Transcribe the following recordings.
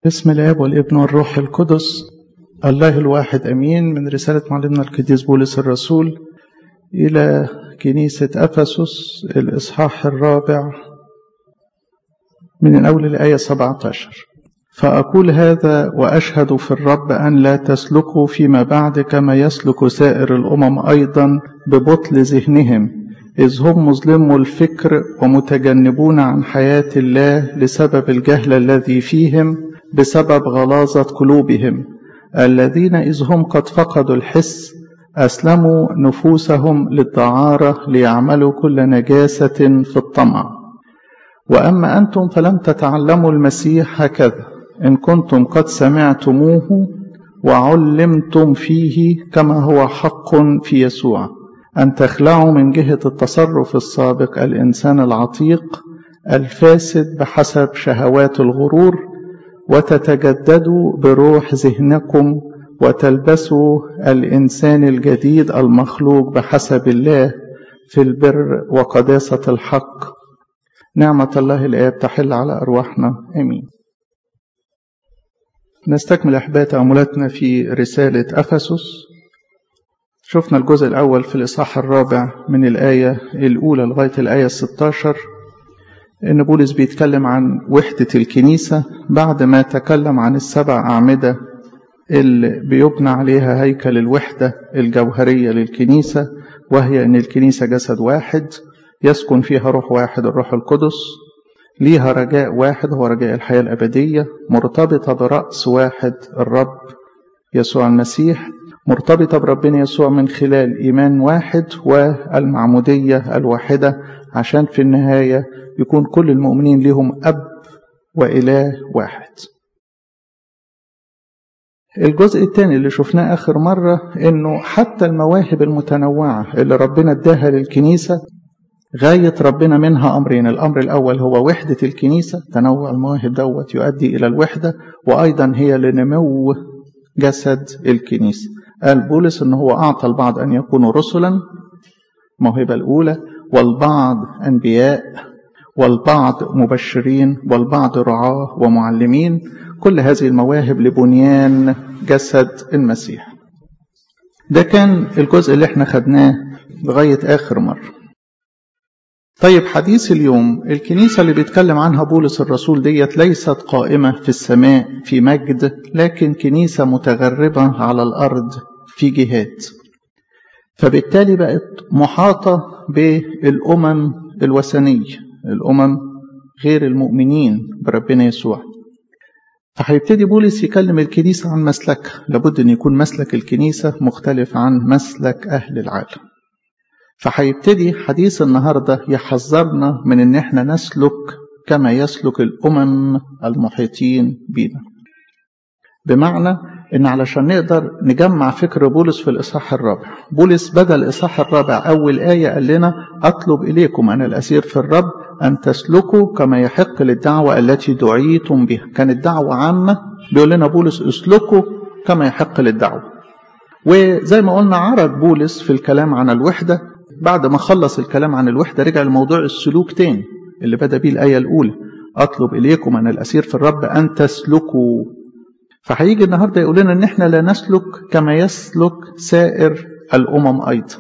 بسم الاب والابن والروح القدس الله الواحد امين من رساله معلمنا القديس بولس الرسول الى كنيسه افسس الاصحاح الرابع من اول الايه 17 فاقول هذا واشهد في الرب ان لا تسلكوا فيما بعد كما يسلك سائر الامم ايضا ببطل ذهنهم إذ هم مظلمو الفكر ومتجنبون عن حياة الله لسبب الجهل الذي فيهم بسبب غلاظة قلوبهم الذين إذ هم قد فقدوا الحس أسلموا نفوسهم للدعارة ليعملوا كل نجاسة في الطمع وأما أنتم فلم تتعلموا المسيح هكذا إن كنتم قد سمعتموه وعلمتم فيه كما هو حق في يسوع أن تخلعوا من جهة التصرف السابق الإنسان العتيق الفاسد بحسب شهوات الغرور وتتجددوا بروح ذهنكم وتلبسوا الإنسان الجديد المخلوق بحسب الله في البر وقداسة الحق نعمة الله الآب تحل على أرواحنا آمين نستكمل أحباء تأملاتنا في رسالة أفسس شفنا الجزء الأول في الإصحاح الرابع من الآية الأولى لغاية الآية 16 إن بولس بيتكلم عن وحدة الكنيسة بعد ما تكلم عن السبع أعمدة اللي بيبنى عليها هيكل الوحدة الجوهرية للكنيسة وهي إن الكنيسة جسد واحد يسكن فيها روح واحد الروح القدس ليها رجاء واحد هو رجاء الحياة الأبدية مرتبطة برأس واحد الرب يسوع المسيح مرتبطة بربنا يسوع من خلال إيمان واحد والمعمودية الواحدة عشان في النهاية يكون كل المؤمنين لهم أب وإله واحد الجزء الثاني اللي شفناه آخر مرة إنه حتى المواهب المتنوعة اللي ربنا اداها للكنيسة غاية ربنا منها أمرين الأمر الأول هو وحدة الكنيسة تنوع المواهب دوت يؤدي إلى الوحدة وأيضا هي لنمو جسد الكنيسة قال بولس ان هو اعطى البعض ان يكونوا رسلا الموهبه الاولى والبعض انبياء والبعض مبشرين والبعض رعاه ومعلمين كل هذه المواهب لبنيان جسد المسيح ده كان الجزء اللي احنا خدناه لغايه اخر مره طيب حديث اليوم الكنيسة اللي بيتكلم عنها بولس الرسول ديت ليست قائمة في السماء في مجد لكن كنيسة متغربة على الأرض في جهات فبالتالي بقت محاطة بالأمم الوثنية الأمم غير المؤمنين بربنا يسوع فهيبتدي بولس يكلم الكنيسة عن مسلكها لابد أن يكون مسلك الكنيسة مختلف عن مسلك أهل العالم فهيبتدي حديث النهاردة يحذرنا من ان احنا نسلك كما يسلك الامم المحيطين بنا بمعنى ان علشان نقدر نجمع فكر بولس في الاصحاح الرابع بولس بدا الاصحاح الرابع اول ايه قال لنا اطلب اليكم انا الاسير في الرب ان تسلكوا كما يحق للدعوه التي دعيتم بها كانت دعوه عامه بيقول لنا بولس اسلكوا كما يحق للدعوه وزي ما قلنا عرض بولس في الكلام عن الوحده بعد ما خلص الكلام عن الوحدة رجع لموضوع السلوك تاني اللي بدأ بيه الآية الأولى أطلب إليكم أنا الأسير في الرب أن تسلكوا فهيجي النهاردة يقول لنا إن إحنا لا نسلك كما يسلك سائر الأمم أيضا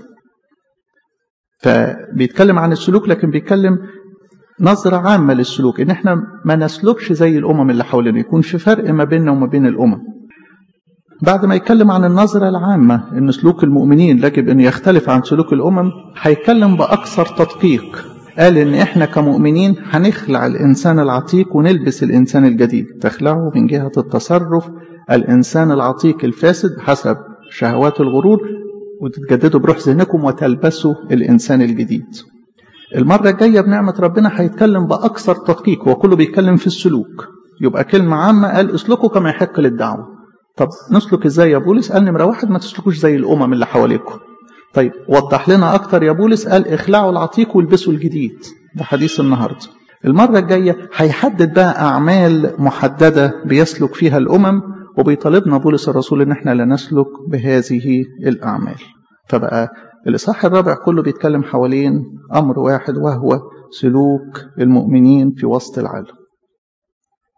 فبيتكلم عن السلوك لكن بيتكلم نظرة عامة للسلوك إن إحنا ما نسلكش زي الأمم اللي حوالينا يكون في فرق ما بيننا وما بين الأمم بعد ما يتكلم عن النظرة العامة أن سلوك المؤمنين يجب أن يختلف عن سلوك الأمم هيتكلم بأكثر تدقيق قال إن إحنا كمؤمنين هنخلع الإنسان العتيق ونلبس الإنسان الجديد تخلعه من جهة التصرف الإنسان العتيق الفاسد حسب شهوات الغرور وتتجددوا بروح ذهنكم وتلبسوا الإنسان الجديد المرة الجاية بنعمة ربنا هيتكلم بأكثر تدقيق وكله بيتكلم في السلوك يبقى كلمة عامة قال اسلكوا كما يحق للدعوة طب نسلك ازاي يا بولس قال نمره واحد ما تسلكوش زي الامم اللي حواليكم طيب وضح لنا اكتر يا بولس قال اخلعوا العتيق والبسوا الجديد ده حديث النهارده المره الجايه هيحدد بقى اعمال محدده بيسلك فيها الامم وبيطالبنا بولس الرسول ان احنا لا نسلك بهذه الاعمال فبقى الاصحاح الرابع كله بيتكلم حوالين امر واحد وهو سلوك المؤمنين في وسط العالم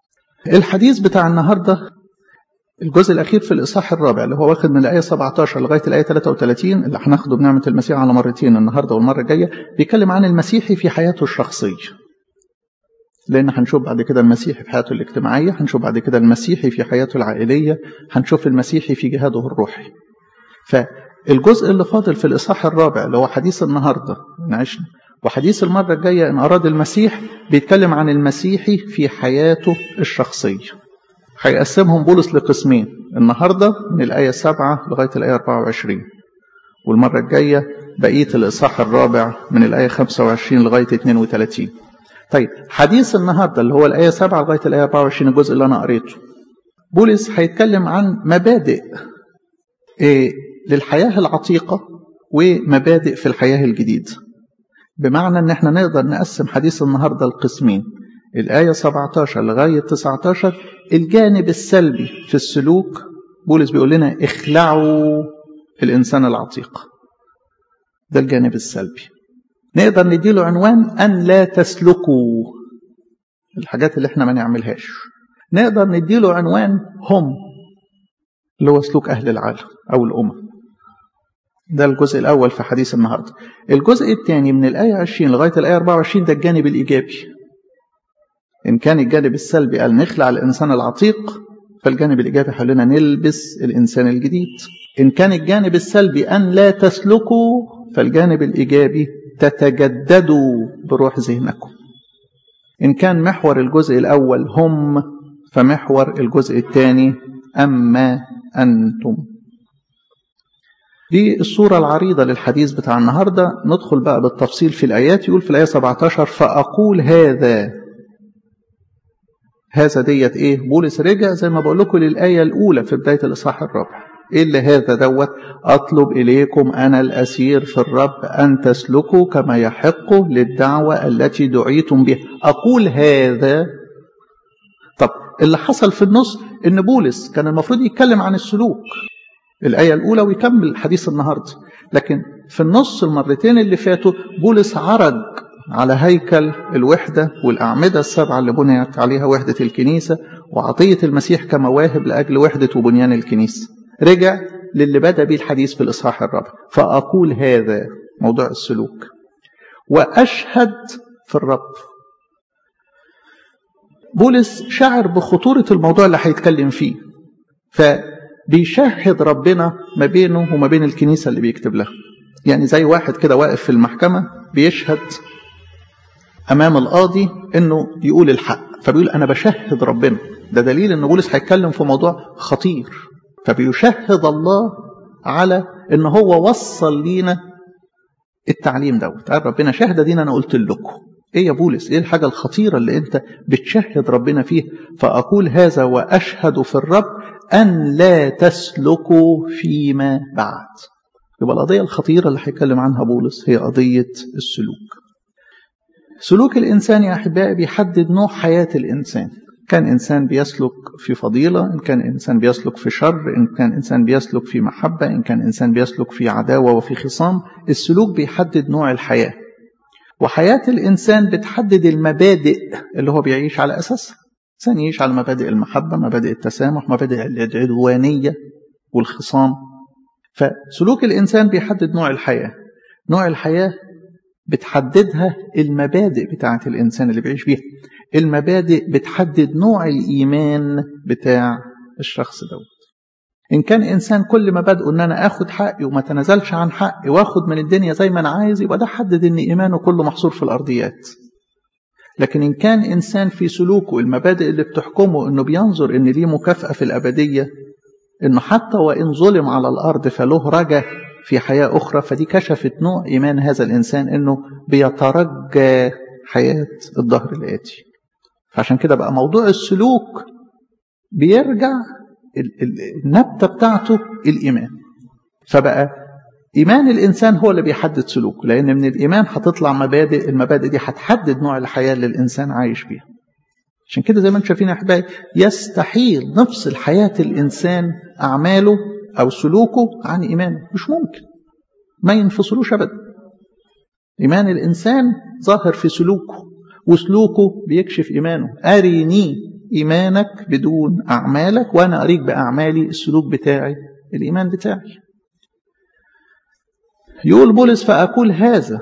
الحديث بتاع النهاردة الجزء الأخير في الإصحاح الرابع اللي هو واخد من الآية 17 لغاية الآية 33 اللي هناخده بنعمة المسيح على مرتين النهاردة والمرة الجاية بيتكلم عن المسيحي في حياته الشخصية لأن هنشوف بعد كده المسيحي في حياته الاجتماعية هنشوف بعد كده المسيحي في حياته العائلية هنشوف المسيحي في جهاده الروحي فالجزء اللي فاضل في الإصحاح الرابع اللي هو حديث النهاردة نعيشنا وحديث المرة الجاية إن أراد المسيح بيتكلم عن المسيحي في حياته الشخصية هيقسمهم بولس لقسمين النهاردة من الآية 7 لغاية الآية 24 والمرة الجاية بقية الإصحاح الرابع من الآية 25 لغاية 32 طيب حديث النهاردة اللي هو الآية 7 لغاية الآية 24 الجزء اللي أنا قريته بولس هيتكلم عن مبادئ إيه للحياة العتيقة ومبادئ في الحياة الجديدة بمعنى ان احنا نقدر نقسم حديث النهاردة لقسمين الآية 17 لغاية 19 الجانب السلبي في السلوك بولس بيقول لنا اخلعوا الإنسان العتيق ده الجانب السلبي نقدر نديله عنوان أن لا تسلكوا الحاجات اللي احنا ما نعملهاش نقدر نديله عنوان هم اللي هو سلوك أهل العالم أو الأمم ده الجزء الأول في حديث النهاردة الجزء الثاني من الآية 20 لغاية الآية 24 ده الجانب الإيجابي إن كان الجانب السلبي قال نخلع الإنسان العتيق فالجانب الإيجابي حولنا نلبس الإنسان الجديد إن كان الجانب السلبي أن لا تسلكوا فالجانب الإيجابي تتجددوا بروح ذهنكم إن كان محور الجزء الأول هم فمحور الجزء الثاني أما أنتم دي الصورة العريضة للحديث بتاع النهاردة ندخل بقى بالتفصيل في الآيات يقول في الآية 17 فأقول هذا هذا ديت إيه بولس رجع زي ما بقول لكم للآية الأولى في بداية الإصحاح الرابع إيه اللي هذا دوت أطلب إليكم أنا الأسير في الرب أن تسلكوا كما يحق للدعوة التي دعيتم بها أقول هذا طب اللي حصل في النص إن بولس كان المفروض يتكلم عن السلوك الآية الأولى ويكمل حديث النهاردة لكن في النص المرتين اللي فاتوا بولس عرج على هيكل الوحدة والأعمدة السبعة اللي بنيت عليها وحدة الكنيسة وعطية المسيح كمواهب لأجل وحدة وبنيان الكنيسة رجع للي بدأ به الحديث في الإصحاح الرابع فأقول هذا موضوع السلوك وأشهد في الرب بولس شعر بخطورة الموضوع اللي هيتكلم فيه فبيشهد ربنا ما بينه وما بين الكنيسة اللي بيكتب لها يعني زي واحد كده واقف في المحكمة بيشهد أمام القاضي إنه يقول الحق فبيقول أنا بشهد ربنا ده دليل إن بولس هيتكلم في موضوع خطير فبيشهد الله على إن هو وصل لينا التعليم دوت قال ربنا شهد دينا أنا قلت لكم إيه يا بولس إيه الحاجة الخطيرة اللي أنت بتشهد ربنا فيه فأقول هذا وأشهد في الرب أن لا تسلكوا فيما بعد يبقى القضية الخطيرة اللي هيتكلم عنها بولس هي قضية السلوك سلوك الإنسان يا أحبائي بيحدد نوع حياة الإنسان كان إنسان بيسلك في فضيلة إن كان إنسان بيسلك في شر إن كان إنسان بيسلك في محبة إن كان إنسان بيسلك في عداوة وفي خصام السلوك بيحدد نوع الحياة وحياة الإنسان بتحدد المبادئ اللي هو بيعيش على أساسها إنسان يعيش على مبادئ المحبة مبادئ التسامح مبادئ العدوانية والخصام فسلوك الإنسان بيحدد نوع الحياة نوع الحياة بتحددها المبادئ بتاعة الإنسان اللي بيعيش بيها المبادئ بتحدد نوع الإيمان بتاع الشخص دوت إن كان إنسان كل مبادئه إن أنا آخد حقي وما تنازلش عن حقي وآخد من الدنيا زي ما أنا عايز يبقى ده حدد إن إيمانه كله محصور في الأرضيات لكن إن كان إنسان في سلوكه المبادئ اللي بتحكمه إنه بينظر إن ليه مكافأة في الأبدية إنه حتى وإن ظلم على الأرض فله رجا في حياة أخرى فدي كشفت نوع إيمان هذا الإنسان إنه بيترجى حياة الظهر الآتي فعشان كده بقى موضوع السلوك بيرجع النبتة بتاعته الإيمان فبقى إيمان الإنسان هو اللي بيحدد سلوكه لأن من الإيمان هتطلع مبادئ المبادئ دي هتحدد نوع الحياة اللي الإنسان عايش بيها عشان كده زي ما انتم شايفين يا أحبائي يستحيل نفصل حياة الإنسان أعماله أو سلوكه عن إيمانه مش ممكن ما ينفصلوش أبدا إيمان الإنسان ظاهر في سلوكه وسلوكه بيكشف إيمانه أريني إيمانك بدون أعمالك وأنا أريك بأعمالي السلوك بتاعي الإيمان بتاعي يقول بولس فأقول هذا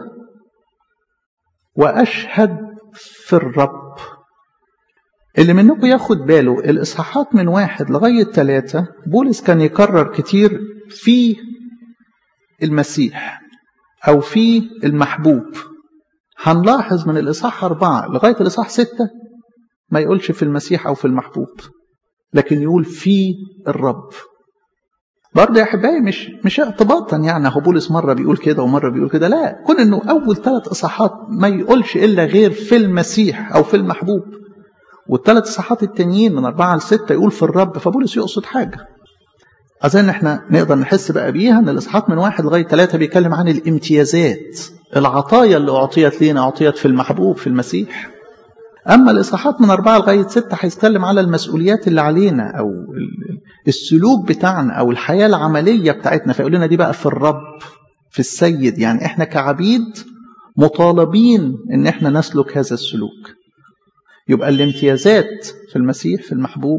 وأشهد في الرب اللي منكم ياخد باله الإصحاحات من واحد لغاية ثلاثة بولس كان يكرر كتير في المسيح أو في المحبوب هنلاحظ من الإصحاح أربعة لغاية الإصحاح ستة ما يقولش في المسيح أو في المحبوب لكن يقول في الرب برضه يا احبائي مش مش اعتباطا يعني هو بولس مره بيقول كده ومره بيقول كده لا كون انه اول ثلاث اصحاحات ما يقولش الا غير في المسيح او في المحبوب والثلاث اصحاحات التانيين من اربعه لسته يقول في الرب فبولس يقصد حاجه اظن احنا نقدر نحس بقى بيها ان الاصحاحات من واحد لغايه ثلاثه بيتكلم عن الامتيازات العطايا اللي اعطيت لينا اعطيت في المحبوب في المسيح أما الإصحاحات من أربعة لغاية ستة هيتكلم على المسؤوليات اللي علينا أو السلوك بتاعنا أو الحياة العملية بتاعتنا فيقول لنا دي بقى في الرب في السيد يعني إحنا كعبيد مطالبين إن إحنا نسلك هذا السلوك يبقى الامتيازات في المسيح في المحبوب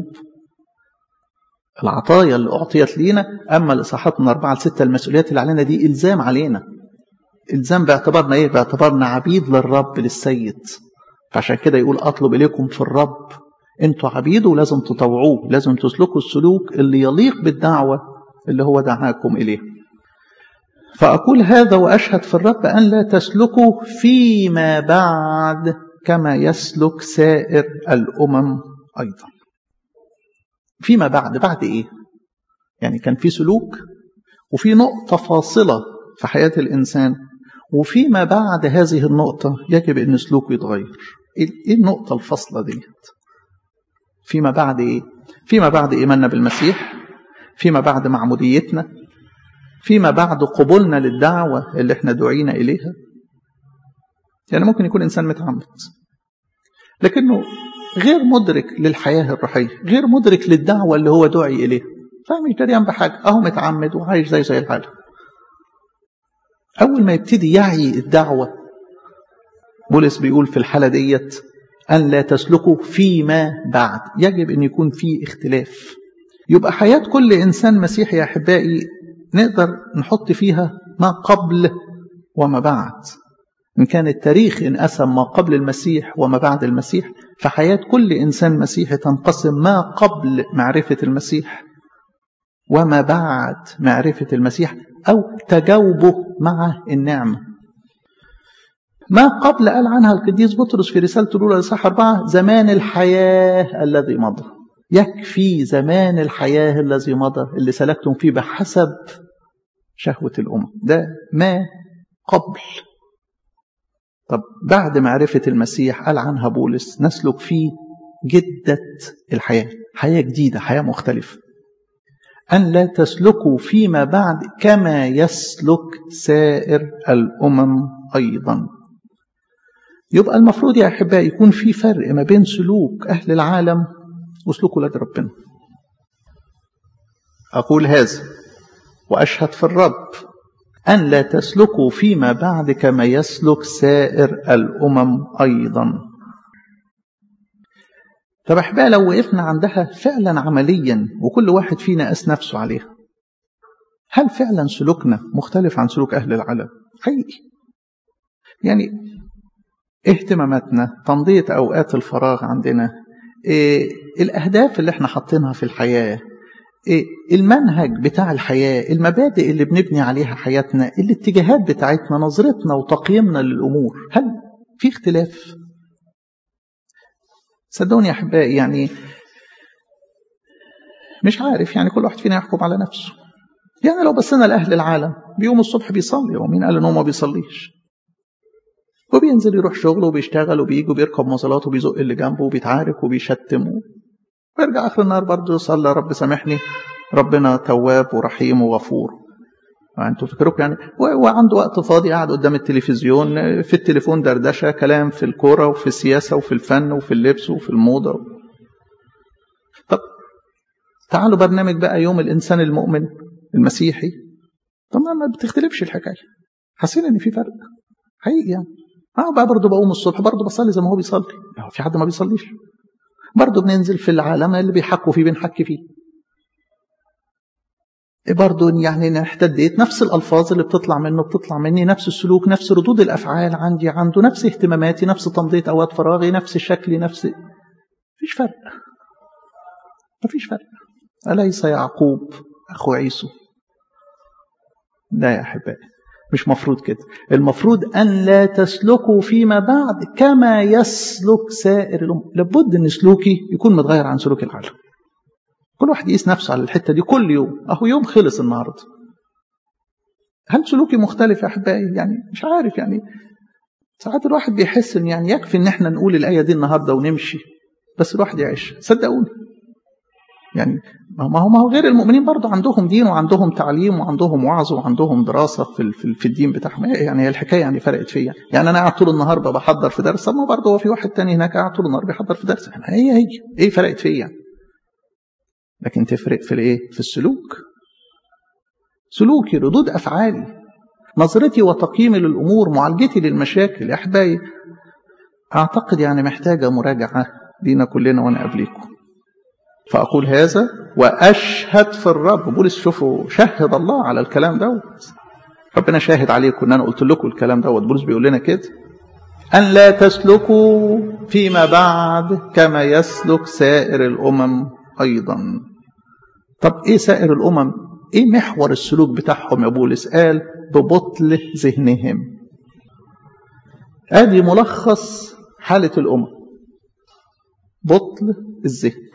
العطايا اللي أعطيت لينا أما الإصحاحات من أربعة لستة المسؤوليات اللي علينا دي إلزام علينا إلزام باعتبارنا إيه؟ باعتبارنا عبيد للرب للسيد فعشان كده يقول أطلب إليكم في الرب أنتوا عبيد ولازم تطوعوه لازم تسلكوا السلوك اللي يليق بالدعوة اللي هو دعاكم إليه فأقول هذا وأشهد في الرب أن لا تسلكوا فيما بعد كما يسلك سائر الأمم أيضا فيما بعد بعد إيه يعني كان في سلوك وفي نقطة فاصلة في حياة الإنسان وفيما بعد هذه النقطة يجب أن سلوكه يتغير ايه النقطة الفاصلة دي فيما بعد ايه فيما بعد ايماننا بالمسيح فيما بعد معموديتنا فيما بعد قبولنا للدعوة اللي احنا دعينا اليها يعني ممكن يكون انسان متعمد لكنه غير مدرك للحياة الروحية غير مدرك للدعوة اللي هو دعي إليها فمش دريان بحاجة أهو متعمد وعايش زي زي العالم أول ما يبتدي يعي الدعوة بولس بيقول في الحالة ديت أن لا تسلكوا فيما بعد يجب أن يكون في اختلاف يبقى حياة كل إنسان مسيحي يا أحبائي نقدر نحط فيها ما قبل وما بعد إن كان التاريخ انقسم ما قبل المسيح وما بعد المسيح فحياة كل إنسان مسيحي تنقسم ما قبل معرفة المسيح وما بعد معرفة المسيح أو تجاوبه مع النعمة ما قبل قال عنها القديس بطرس في رسالته الأولى لصح أربعة زمان الحياة الذي مضى يكفي زمان الحياة الذي مضى اللي سلكتم فيه بحسب شهوة الأمم ده ما قبل طب بعد معرفة المسيح قال عنها بولس نسلك في جدة الحياة حياة جديدة حياة مختلفة أن لا تسلكوا فيما بعد كما يسلك سائر الأمم أيضا يبقى المفروض يا أحبائي يكون في فرق ما بين سلوك أهل العالم وسلوك ولاد ربنا أقول هذا وأشهد في الرب أن لا تسلكوا فيما بعد كما يسلك سائر الأمم أيضا طب احبائي لو وقفنا عندها فعلا عمليا وكل واحد فينا قاس نفسه عليها هل فعلا سلوكنا مختلف عن سلوك أهل العالم حقيقي يعني اهتماماتنا تمضية أوقات الفراغ عندنا إيه الأهداف اللي احنا حاطينها في الحياة إيه المنهج بتاع الحياة المبادئ اللي بنبني عليها حياتنا الاتجاهات بتاعتنا نظرتنا وتقييمنا للأمور هل في اختلاف صدقوني يا أحبائي يعني مش عارف يعني كل واحد فينا يحكم على نفسه يعني لو بصينا لأهل العالم بيقوم الصبح بيصلي ومين قال إن هو ما بيصليش وبينزل يروح شغله وبيشتغل وبيجي وبيركب مواصلات وبيزق اللي جنبه وبيتعارك وبيشتم ويرجع آخر النهار برضه يصلي يا رب سامحني ربنا تواب ورحيم وغفور انتوا فكركم يعني وعنده وقت فاضي قاعد قدام التلفزيون في التليفون دردشه كلام في الكوره وفي السياسه وفي الفن وفي اللبس وفي الموضه طب تعالوا برنامج بقى يوم الانسان المؤمن المسيحي طب ما بتختلفش الحكايه حاسين ان في فرق حقيقي يعني اه بقى برضه بقوم الصبح برضه بصلي زي ما هو بيصلي في حد ما بيصليش برضه بننزل في العالم اللي بيحكوا فيه بنحكي فيه برضه يعني نحتديت نفس الألفاظ اللي بتطلع منه بتطلع مني نفس السلوك نفس ردود الأفعال عندي عنده نفس اهتماماتي نفس تمضية أوقات فراغي نفس شكلي نفس مفيش فرق مفيش فرق أليس يعقوب أخو عيسو لا يا أحبائي مش مفروض كده المفروض أن لا تسلكوا فيما بعد كما يسلك سائر الأمم لابد أن سلوكي يكون متغير عن سلوك العالم كل واحد يقيس نفسه على الحتة دي كل يوم أهو يوم خلص النهاردة هل سلوكي مختلف يا أحبائي يعني مش عارف يعني ساعات الواحد بيحس ان يعني يكفي ان احنا نقول الايه دي النهارده ونمشي بس الواحد يعيش صدقوني يعني ما هو ما هو غير المؤمنين برضه عندهم دين وعندهم تعليم وعندهم وعظ وعندهم دراسه في في الدين بتاعهم يعني هي الحكايه يعني فرقت فيا يعني انا قاعد طول النهار بحضر في درس ما برضه هو في واحد تاني هناك قاعد طول النهار بيحضر في درس يعني هي هي ايه فرقت فيا يعني لكن تفرق في الايه في السلوك سلوكي ردود افعالي نظرتي وتقييمي للامور معالجتي للمشاكل يا احبائي اعتقد يعني محتاجه مراجعه لينا كلنا وانا قبليكم فأقول هذا وأشهد في الرب بولس شوفوا شهد الله على الكلام دوت ربنا شاهد عليكم ان انا قلت لكم الكلام دوت بولس بيقول لنا كده ان لا تسلكوا فيما بعد كما يسلك سائر الامم ايضا طب ايه سائر الامم ايه محور السلوك بتاعهم يا بولس قال ببطل ذهنهم ادي ملخص حاله الامم بطل الذهن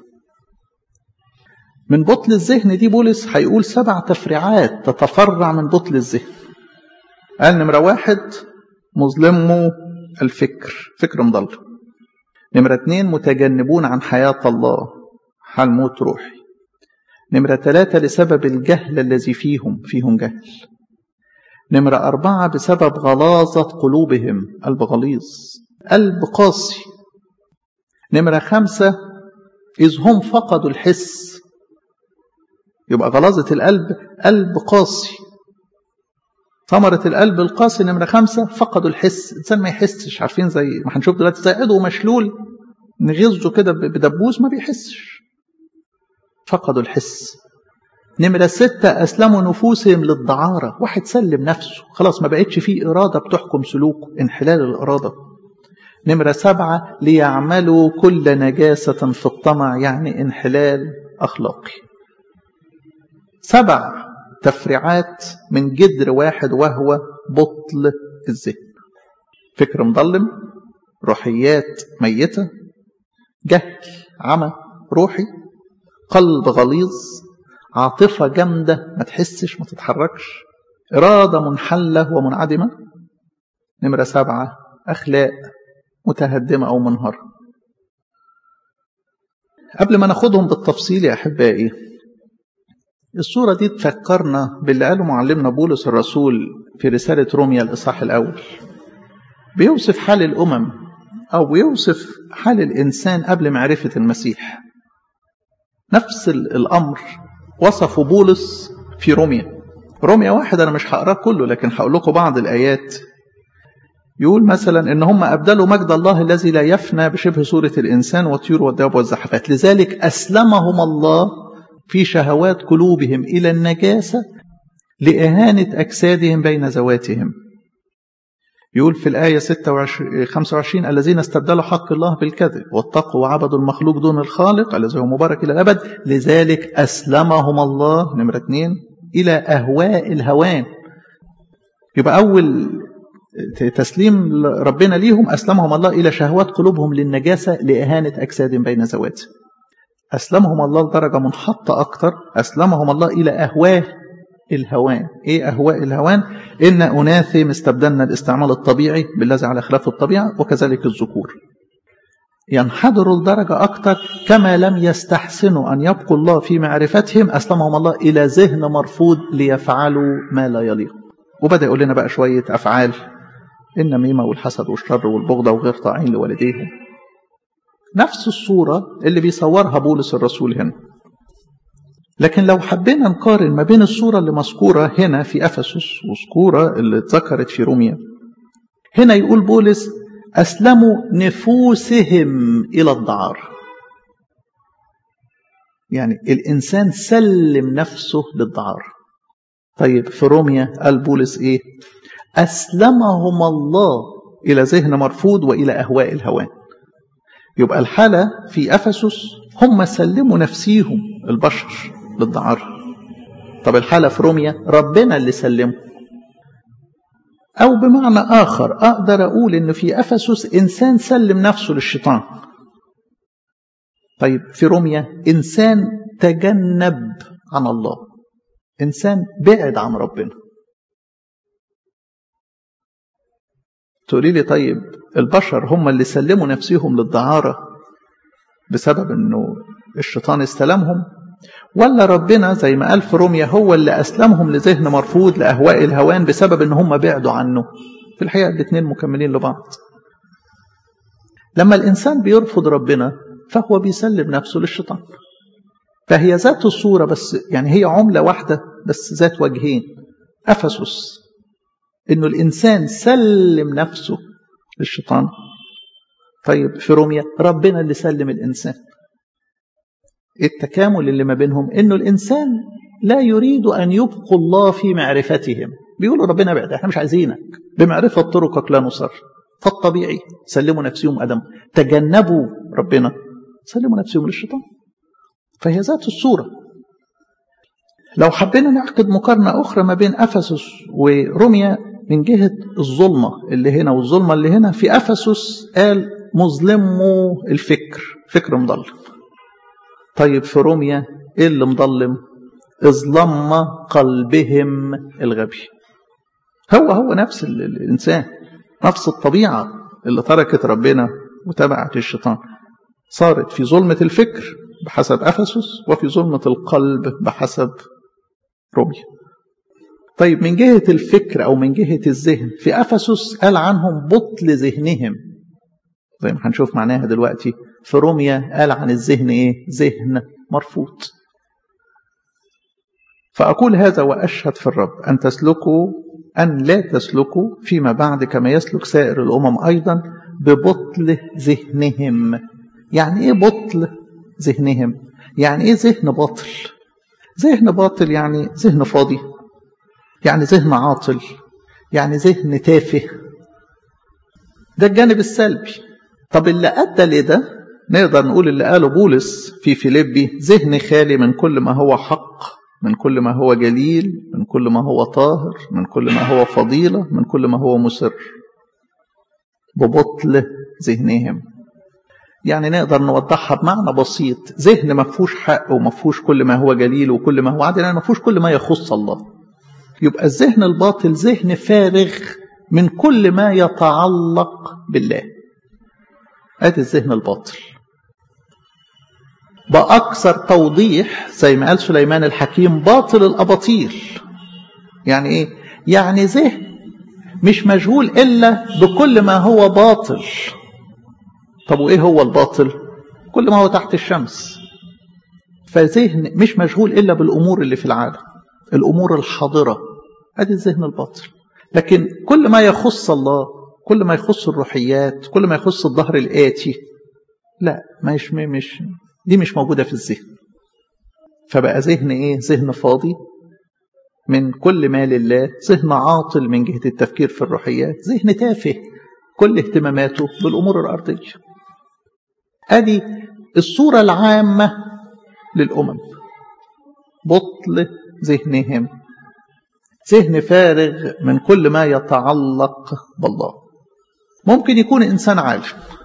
من بطل الذهن دي بولس هيقول سبع تفريعات تتفرع من بطل الذهن قال نمرة واحد مظلمه الفكر فكر مضل نمرة اتنين متجنبون عن حياة الله حال موت روحي نمرة ثلاثة لسبب الجهل الذي فيهم فيهم جهل نمرة أربعة بسبب غلاظة قلوبهم قلب غليظ قلب قاسي نمرة خمسة إذ هم فقدوا الحس يبقى غلاظة القلب قلب قاسي ثمرة القلب القاسي نمرة خمسة فقدوا الحس إنسان ما يحسش عارفين زي ما هنشوف دلوقتي زي عضو مشلول نغزه كده بدبوس ما بيحسش فقدوا الحس نمرة ستة أسلموا نفوسهم للدعارة واحد سلم نفسه خلاص ما بقتش فيه إرادة بتحكم سلوكه انحلال الإرادة نمرة سبعة ليعملوا كل نجاسة في الطمع يعني انحلال أخلاقي سبع تفريعات من جذر واحد وهو بطل الذهن فكر مظلم روحيات ميتة جهل عمى روحي قلب غليظ عاطفة جامدة ما تحسش ما تتحركش إرادة منحلة ومنعدمة نمرة سبعة أخلاق متهدمة أو منهارة قبل ما ناخدهم بالتفصيل يا أحبائي الصورة دي تفكرنا باللي قاله معلمنا بولس الرسول في رسالة روميا الإصحاح الأول بيوصف حال الأمم أو بيوصف حال الإنسان قبل معرفة المسيح نفس الأمر وصفه بولس في روميا روميا واحد أنا مش هقراه كله لكن هقول لكم بعض الآيات يقول مثلا إن هم أبدلوا مجد الله الذي لا يفنى بشبه صورة الإنسان والطيور والدواب والزحفات لذلك أسلمهم الله في شهوات قلوبهم إلى النجاسة لإهانة أجسادهم بين ذواتهم يقول في الآية 26 25 الذين استبدلوا حق الله بالكذب واتقوا وعبدوا المخلوق دون الخالق الذي هو مبارك إلى الأبد لذلك أسلمهم الله نمرة اثنين إلى أهواء الهوان يبقى أول تسليم ربنا ليهم أسلمهم الله إلى شهوات قلوبهم للنجاسة لإهانة أجسادهم بين ذواتهم أسلمهم الله لدرجة منحطة أكتر أسلمهم الله إلى أهواه الهوان إيه أهواء الهوان إن أناثم استبدلنا الاستعمال الطبيعي بالذي على خلاف الطبيعة وكذلك الذكور ينحدروا لدرجة أكتر كما لم يستحسنوا أن يبقوا الله في معرفتهم أسلمهم الله إلى ذهن مرفوض ليفعلوا ما لا يليق وبدأ يقول لنا بقى شوية أفعال النميمة والحسد والشر والبغضة وغير طاعين لوالديهم نفس الصورة اللي بيصورها بولس الرسول هنا لكن لو حبينا نقارن ما بين الصورة اللي مذكورة هنا في أفسس والصورة اللي اتذكرت في روميا هنا يقول بولس أسلموا نفوسهم إلى الدعار يعني الإنسان سلم نفسه للدعارة طيب في روميا قال بولس إيه أسلمهم الله إلى ذهن مرفوض وإلى أهواء الهوان يبقى الحالة في أفسس هم سلموا نفسيهم البشر للدعارة طب الحالة في روميا ربنا اللي سلمه أو بمعنى آخر أقدر أقول إن في أفسس إنسان سلم نفسه للشيطان طيب في روميا إنسان تجنب عن الله إنسان بعد عن ربنا تقولي لي طيب البشر هم اللي سلموا نفسهم للدعارة بسبب أنه الشيطان استلمهم ولا ربنا زي ما قال في روميا هو اللي أسلمهم لذهن مرفوض لأهواء الهوان بسبب أن هم بعدوا عنه في الحقيقة الاثنين مكملين لبعض لما الإنسان بيرفض ربنا فهو بيسلم نفسه للشيطان فهي ذات الصورة بس يعني هي عملة واحدة بس ذات وجهين أفسس إنه الإنسان سلم نفسه للشيطان طيب في روميا ربنا اللي سلم الإنسان التكامل اللي ما بينهم إنه الإنسان لا يريد أن يبقوا الله في معرفتهم بيقولوا ربنا بعد احنا مش عايزينك بمعرفة طرقك لا نصر فالطبيعي سلموا نفسهم أدم تجنبوا ربنا سلموا نفسهم للشيطان فهي ذات الصورة لو حبينا نعقد مقارنة أخرى ما بين أفسس وروميا من جهة الظلمة اللي هنا والظلمة اللي هنا في أفسس قال مظلموا الفكر فكر مضلم طيب في روميا إيه اللي مضلم اظلم قلبهم الغبي هو هو نفس الإنسان نفس الطبيعة اللي تركت ربنا وتبعت الشيطان صارت في ظلمة الفكر بحسب أفسس وفي ظلمة القلب بحسب روميا طيب من جهة الفكر أو من جهة الذهن في أفسس قال عنهم بطل ذهنهم زي ما هنشوف معناها دلوقتي في روميا قال عن الذهن إيه ذهن مرفوض فأقول هذا وأشهد في الرب أن تسلكوا أن لا تسلكوا فيما بعد كما يسلك سائر الأمم أيضا ببطل ذهنهم يعني إيه بطل ذهنهم يعني إيه ذهن باطل ذهن باطل يعني ذهن فاضي يعني ذهن عاطل يعني ذهن تافه ده الجانب السلبي طب اللي أدى لده نقدر نقول اللي قاله بولس في فيليبي ذهن خالي من كل ما هو حق من كل ما هو جليل من كل ما هو طاهر من كل ما هو فضيلة من كل ما هو مسر ببطل ذهنهم يعني نقدر نوضحها بمعنى بسيط ذهن ما فيهوش حق وما فيهوش كل ما هو جليل وكل ما هو عادل يعني ما فيهوش كل ما يخص الله يبقى الذهن الباطل ذهن فارغ من كل ما يتعلق بالله ادي الذهن الباطل بأكثر توضيح زي ما قال سليمان الحكيم باطل الأباطيل يعني إيه؟ يعني ذهن مش مشغول إلا بكل ما هو باطل طب وإيه هو الباطل؟ كل ما هو تحت الشمس فذهن مش مشغول إلا بالأمور اللي في العالم الأمور الحاضرة أدي الذهن الباطل لكن كل ما يخص الله كل ما يخص الروحيات كل ما يخص الظهر الآتي لا مش مش دي مش موجودة في الذهن فبقى ذهن ايه ذهن فاضي من كل ما لله ذهن عاطل من جهة التفكير في الروحيات ذهن تافه كل اهتماماته بالأمور الأرضية ادي الصورة العامة للأمم بطل ذهنهم ذهن فارغ من كل ما يتعلق بالله ممكن يكون إنسان عالم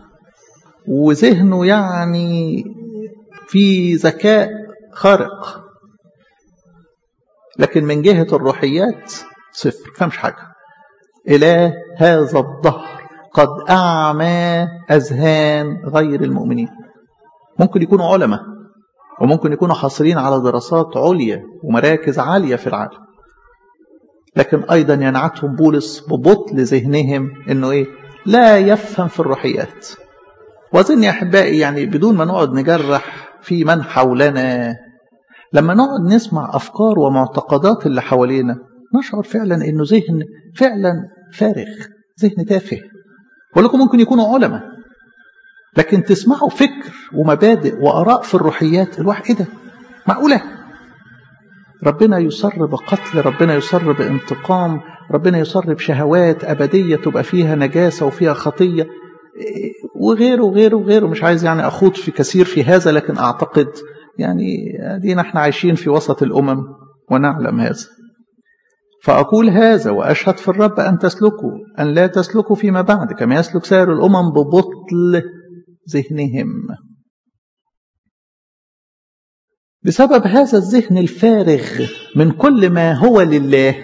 وذهنه يعني في ذكاء خارق لكن من جهة الروحيات صفر فمش حاجة إله هذا الظهر قد أعمى أذهان غير المؤمنين ممكن يكونوا علماء وممكن يكونوا حاصلين على دراسات عليا ومراكز عالية في العالم لكن أيضا ينعتهم بولس ببطل ذهنهم أنه إيه لا يفهم في الروحيات وأظن يا أحبائي يعني بدون ما نقعد نجرح في من حولنا لما نقعد نسمع أفكار ومعتقدات اللي حوالينا نشعر فعلا أنه ذهن فعلا فارغ ذهن تافه ولكم ممكن يكونوا علماء لكن تسمعوا فكر ومبادئ وآراء في الروحيات الواحد إيه ده معقولة ربنا يصر بقتل ربنا يصر بانتقام ربنا يصر بشهوات أبدية تبقى فيها نجاسة وفيها خطية وغيره وغيره وغيره مش عايز يعني أخوض في كثير في هذا لكن أعتقد يعني دينا احنا عايشين في وسط الأمم ونعلم هذا فأقول هذا وأشهد في الرب أن تسلكوا أن لا تسلكوا فيما بعد كما يسلك سائر الأمم ببطل ذهنهم بسبب هذا الذهن الفارغ من كل ما هو لله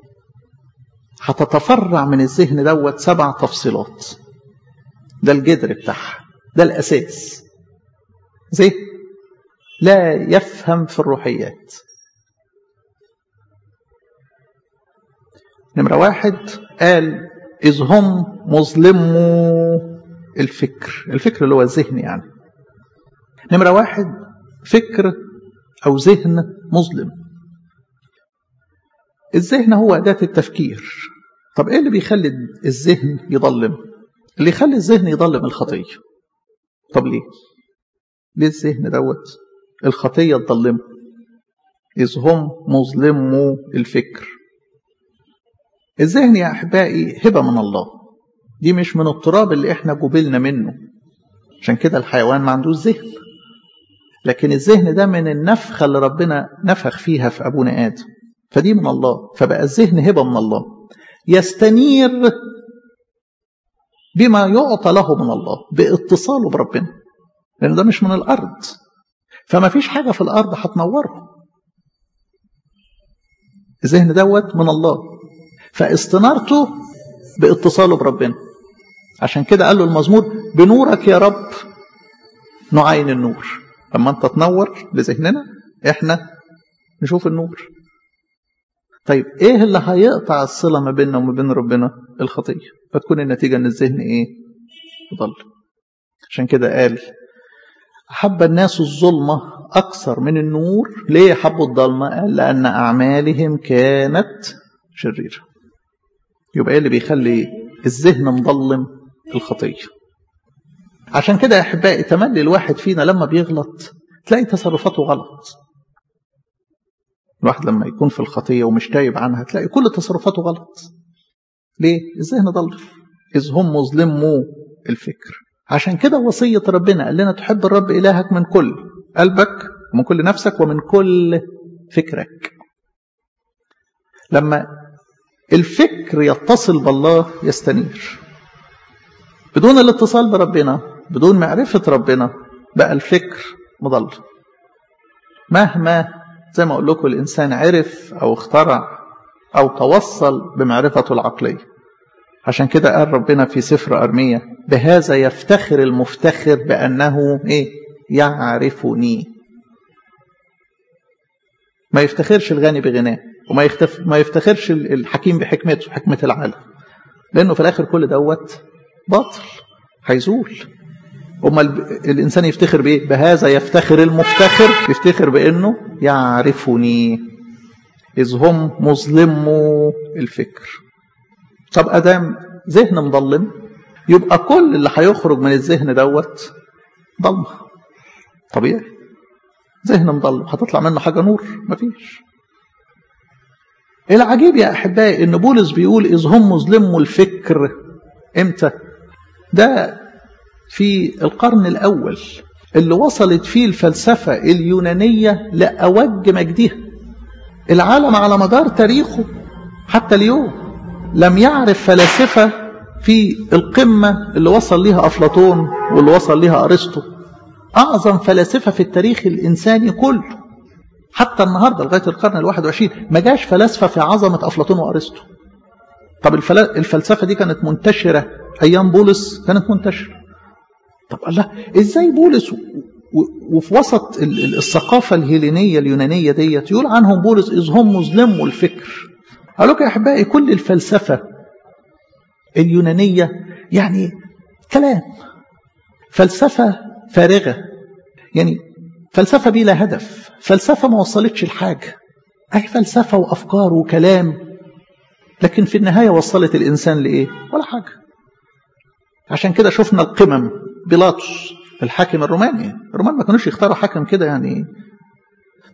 هتتفرع من الذهن دوت سبع تفصيلات ده الجذر بتاعها ده الأساس زي لا يفهم في الروحيات نمرة واحد قال إذ هم مظلموا الفكر الفكر اللي هو الذهن يعني نمرة واحد فكر أو ذهن مظلم الذهن هو أداة التفكير طب إيه اللي بيخلي الذهن يضلم اللي يخلي الذهن يضلم الخطية طب ليه ليه الذهن دوت الخطية تضلمه إذ هم مظلموا الفكر الذهن يا أحبائي هبة من الله دي مش من التراب اللي احنا جبلنا منه عشان كده الحيوان ما عندوش ذهن لكن الذهن ده من النفخة اللي ربنا نفخ فيها في أبونا آدم فدي من الله فبقى الذهن هبة من الله يستنير بما يعطى له من الله باتصاله بربنا لأن ده مش من الأرض فما فيش حاجة في الأرض هتنوره الذهن دوت من الله فاستنارته باتصاله بربنا عشان كده قال له المزمور بنورك يا رب نعين النور لما انت تنور لذهننا احنا نشوف النور طيب ايه اللي هيقطع الصله ما بيننا وما بين ربنا الخطيه فتكون النتيجه ان الذهن ايه يضل عشان كده قال حب الناس الظلمه اكثر من النور ليه حبوا الظلمه قال لان اعمالهم كانت شريره يبقى ايه اللي بيخلي الذهن مظلم الخطيه عشان كده يا احبائي تملي الواحد فينا لما بيغلط تلاقي تصرفاته غلط الواحد لما يكون في الخطيه ومش تايب عنها تلاقي كل تصرفاته غلط ليه الذهن ضل اذ هم مظلموا الفكر عشان كده وصيه ربنا قال لنا تحب الرب الهك من كل قلبك ومن كل نفسك ومن كل فكرك لما الفكر يتصل بالله يستنير بدون الاتصال بربنا بدون معرفة ربنا بقى الفكر مضل مهما زي ما أقول لكم الإنسان عرف أو اخترع أو توصل بمعرفته العقلية عشان كده قال ربنا في سفر أرمية بهذا يفتخر المفتخر بأنه إيه يعرفني ما يفتخرش الغني بغناه وما يختف ما يفتخرش الحكيم بحكمته حكمة العالم لأنه في الآخر كل دوت باطل هيزول أما الإنسان يفتخر بإيه؟ بهذا يفتخر المفتخر يفتخر بأنه يعرفني إذ هم مظلموا الفكر طب أدام ذهن مظلم يبقى كل اللي هيخرج من الذهن دوت ضلمة طبيعي ذهن مظلم هتطلع منه حاجة نور مفيش العجيب يا أحبائي إن بولس بيقول إذ هم مظلموا الفكر إمتى؟ ده في القرن الأول اللي وصلت فيه الفلسفة اليونانية لأوج مجدها العالم على مدار تاريخه حتى اليوم لم يعرف فلاسفة في القمة اللي وصل ليها أفلاطون واللي وصل ليها أرسطو أعظم فلاسفة في التاريخ الإنساني كله حتى النهاردة لغاية القرن الواحد وعشرين ما جاش فلاسفة في عظمة أفلاطون وأرسطو طب الفلسفة دي كانت منتشرة أيام بولس كانت منتشرة طب الله إزاي بولس وفي وسط الثقافة الهيلينية اليونانية ديت يقول عنهم بولس إذ هم مظلموا الفكر قال لك يا أحبائي كل الفلسفة اليونانية يعني كلام فلسفة فارغة يعني فلسفة بلا هدف فلسفة ما وصلتش لحاجة أي فلسفة وأفكار وكلام لكن في النهاية وصلت الإنسان لإيه ولا حاجة عشان كده شفنا القمم بيلاطس الحاكم الروماني الرومان ما كانوش يختاروا حاكم كده يعني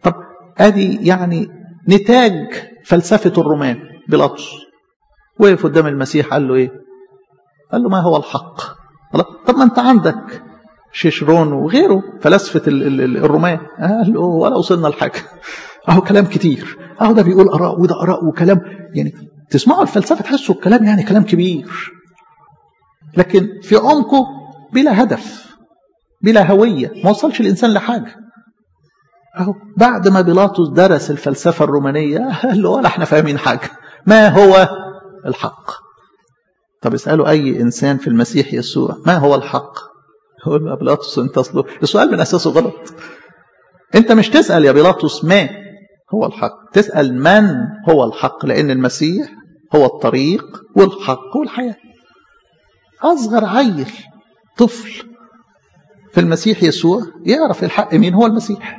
طب ادي يعني نتاج فلسفة الرومان بيلاطس وقف قدام المسيح قال له ايه قال له ما هو الحق طب ما انت عندك شيشرون وغيره فلسفة الرومان قال له ولا وصلنا لحاجة اهو كلام كتير اهو ده بيقول اراء وده اراء وكلام يعني تسمعوا الفلسفة تحسوا الكلام يعني كلام كبير لكن في عمقه بلا هدف بلا هوية ما وصلش الإنسان لحاجة أهو بعد ما بيلاطس درس الفلسفة الرومانية قال له ولا احنا فاهمين حاجة ما هو الحق طب اسألوا أي إنسان في المسيح يسوع ما هو الحق يقول له بيلاطس انت أصله السؤال من أساسه غلط أنت مش تسأل يا بيلاطس ما هو الحق تسأل من هو الحق لأن المسيح هو الطريق والحق والحياة أصغر عيل طفل في المسيح يسوع يعرف الحق مين هو المسيح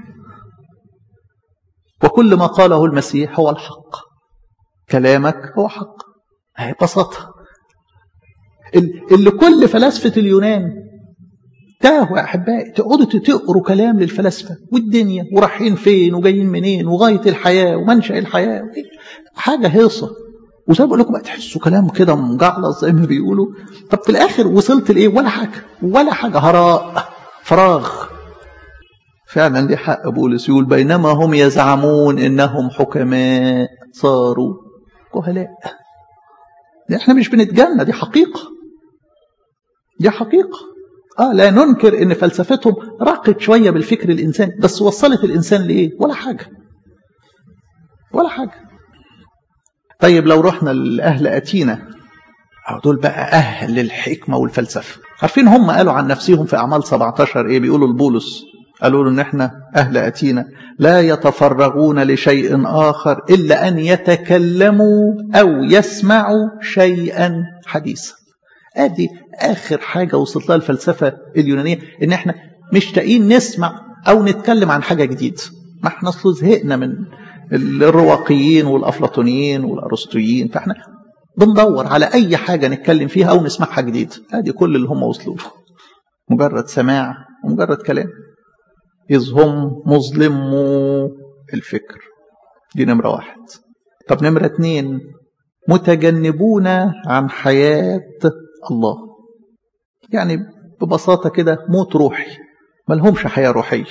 وكل ما قاله المسيح هو الحق كلامك هو حق هي بساطة اللي كل فلاسفة اليونان تاهوا يا أحبائي تقعدوا تقروا كلام للفلاسفة والدنيا ورايحين فين وجايين منين وغاية الحياة ومنشأ الحياة حاجة هيصة وزي ما بقول لكم تحسوا كلام كده مجعلص زي ما بيقولوا طب في الآخر وصلت لإيه ولا حاجة ولا حاجة هراء فراغ فعلا دي حق بولس يقول بينما هم يزعمون انهم حكماء صاروا جهلاء دي احنا مش بنتجنى دي حقيقة دي حقيقة اه لا ننكر ان فلسفتهم راقت شوية بالفكر الانساني بس وصلت الانسان لايه ولا حاجة ولا حاجة طيب لو رحنا لأهل أتينا دول بقى أهل الحكمة والفلسفة عارفين هم قالوا عن نفسهم في أعمال 17 إيه بيقولوا لبولس قالوا له إن إحنا أهل أتينا لا يتفرغون لشيء آخر إلا أن يتكلموا أو يسمعوا شيئا حديثا أدي آخر حاجة وصلت لها الفلسفة اليونانية إن إحنا مشتاقين نسمع أو نتكلم عن حاجة جديدة ما إحنا أصل زهقنا من الرواقيين والأفلاطونيين والأرسطويين فإحنا بندور على أي حاجة نتكلم فيها أو نسمعها جديد ادي كل اللي هم وصلوا له مجرد سماع ومجرد كلام إذ هم مظلموا الفكر دي نمرة واحد طب نمرة اتنين متجنبون عن حياة الله يعني ببساطة كده موت روحي ملهمش حياة روحية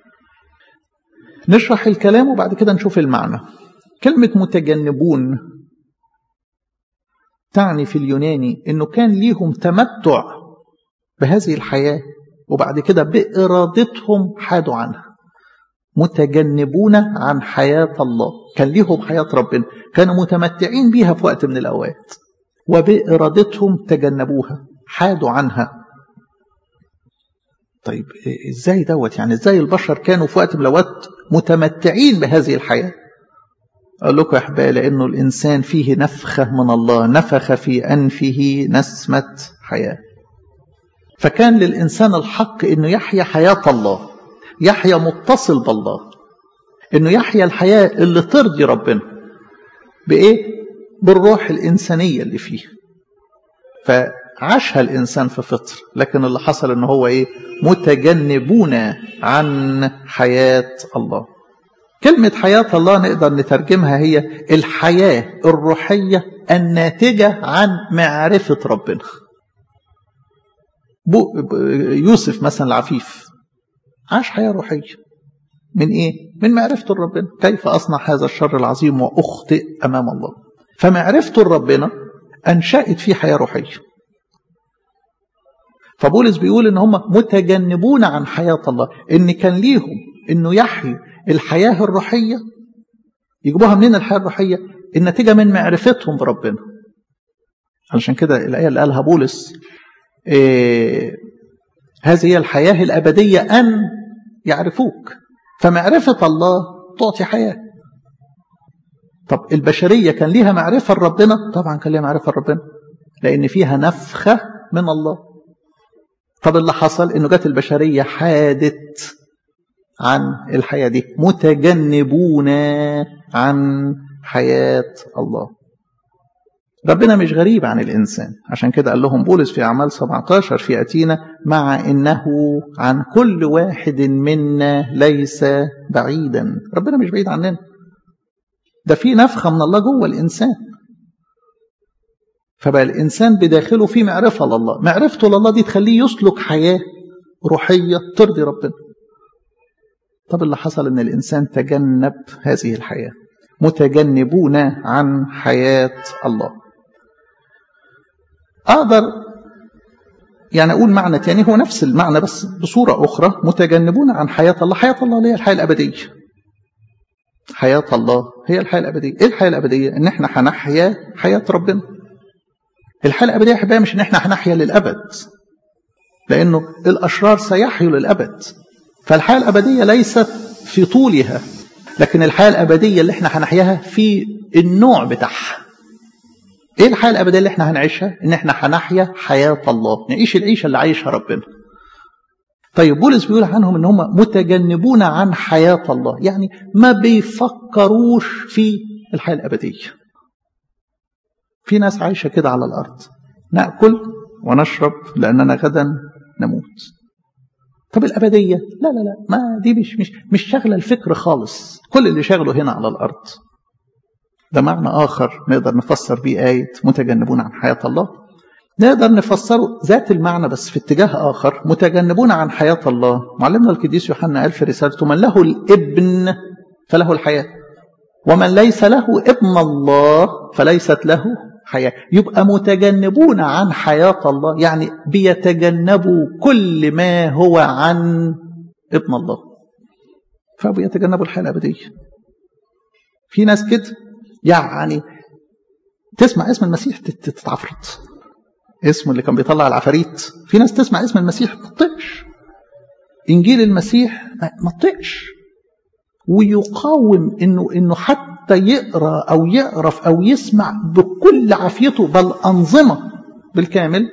نشرح الكلام وبعد كده نشوف المعنى كلمة متجنبون تعني في اليوناني انه كان ليهم تمتع بهذه الحياة وبعد كده بإرادتهم حادوا عنها متجنبون عن حياة الله كان ليهم حياة ربنا كانوا متمتعين بيها في وقت من الأوقات وبإرادتهم تجنبوها حادوا عنها طيب ازاي دوت يعني ازاي البشر كانوا في وقت من الأوقات متمتعين بهذه الحياة أقول لكم يا أحبائي لأنه الإنسان فيه نفخة من الله نفخ في أنفه نسمة حياة فكان للإنسان الحق أنه يحيا حياة الله يحيا متصل بالله أنه يحيا الحياة اللي ترضي ربنا بإيه؟ بالروح الإنسانية اللي فيه فعاشها الإنسان في فطر لكن اللي حصل أنه هو إيه؟ متجنبون عن حياة الله كلمة حياة الله نقدر نترجمها هي الحياة الروحية الناتجة عن معرفة ربنا يوسف مثلا العفيف عاش حياة روحية من إيه؟ من معرفته لربنا كيف أصنع هذا الشر العظيم وأخطئ أمام الله فمعرفته لربنا أنشأت فيه حياة روحية فبولس بيقول إن هم متجنبون عن حياة الله إن كان ليهم إنه يحيي الحياة الروحية يجيبوها منين الحياة الروحية النتيجة من معرفتهم بربنا علشان كده الآية اللي قالها بولس إيه هذه هي الحياة الأبدية أن يعرفوك فمعرفة الله تعطي حياة طب البشرية كان ليها معرفة لربنا طبعا كان ليها معرفة لربنا لأن فيها نفخة من الله طب اللي حصل انه جت البشرية حادت عن الحياة دي متجنبون عن حياة الله ربنا مش غريب عن الإنسان عشان كده قال لهم بولس في أعمال 17 في أتينا مع إنه عن كل واحد منا ليس بعيدا ربنا مش بعيد عننا ده في نفخة من الله جوه الإنسان فبقى الإنسان بداخله في معرفة لله معرفته لله دي تخليه يسلك حياة روحية ترضي ربنا طب اللي حصل ان الانسان تجنب هذه الحياه متجنبون عن حياه الله اقدر يعني اقول معنى تاني هو نفس المعنى بس بصوره اخرى متجنبون عن حياه الله حياه الله هي الحياه الابديه حياه الله هي الحياه الابديه ايه الحياه الابديه ان احنا هنحيا حياه ربنا الحياه الابديه يا مش ان احنا هنحيا للابد لانه الاشرار سيحيوا للابد فالحياة الأبدية ليست في طولها لكن الحياة الأبدية اللي احنا هنحياها في النوع بتاعها ايه الحياة الأبدية اللي احنا هنعيشها ان احنا هنحيا حياة الله نعيش العيشة اللي عايشها ربنا طيب بولس بيقول عنهم ان هم متجنبون عن حياة الله يعني ما بيفكروش في الحياة الأبدية في ناس عايشة كده على الأرض نأكل ونشرب لأننا غدا نموت طب الأبدية لا لا لا ما دي مش مش مش شغلة الفكر خالص كل اللي شغله هنا على الأرض ده معنى آخر نقدر نفسر بيه آية متجنبون عن حياة الله نقدر نفسره ذات المعنى بس في اتجاه آخر متجنبون عن حياة الله معلمنا القديس يوحنا قال في رسالته من له الابن فله الحياة ومن ليس له ابن الله فليست له حياة يبقى متجنبون عن حياة الله يعني بيتجنبوا كل ما هو عن ابن الله فبيتجنبوا الحياة الأبدية في ناس كده يعني تسمع اسم المسيح تتعفرت اسمه اللي كان بيطلع العفاريت في ناس تسمع اسم المسيح ما تطقش انجيل المسيح ما تطقش ويقاوم انه انه حتى يقرا او يعرف او يسمع بكل عافيته بل انظمه بالكامل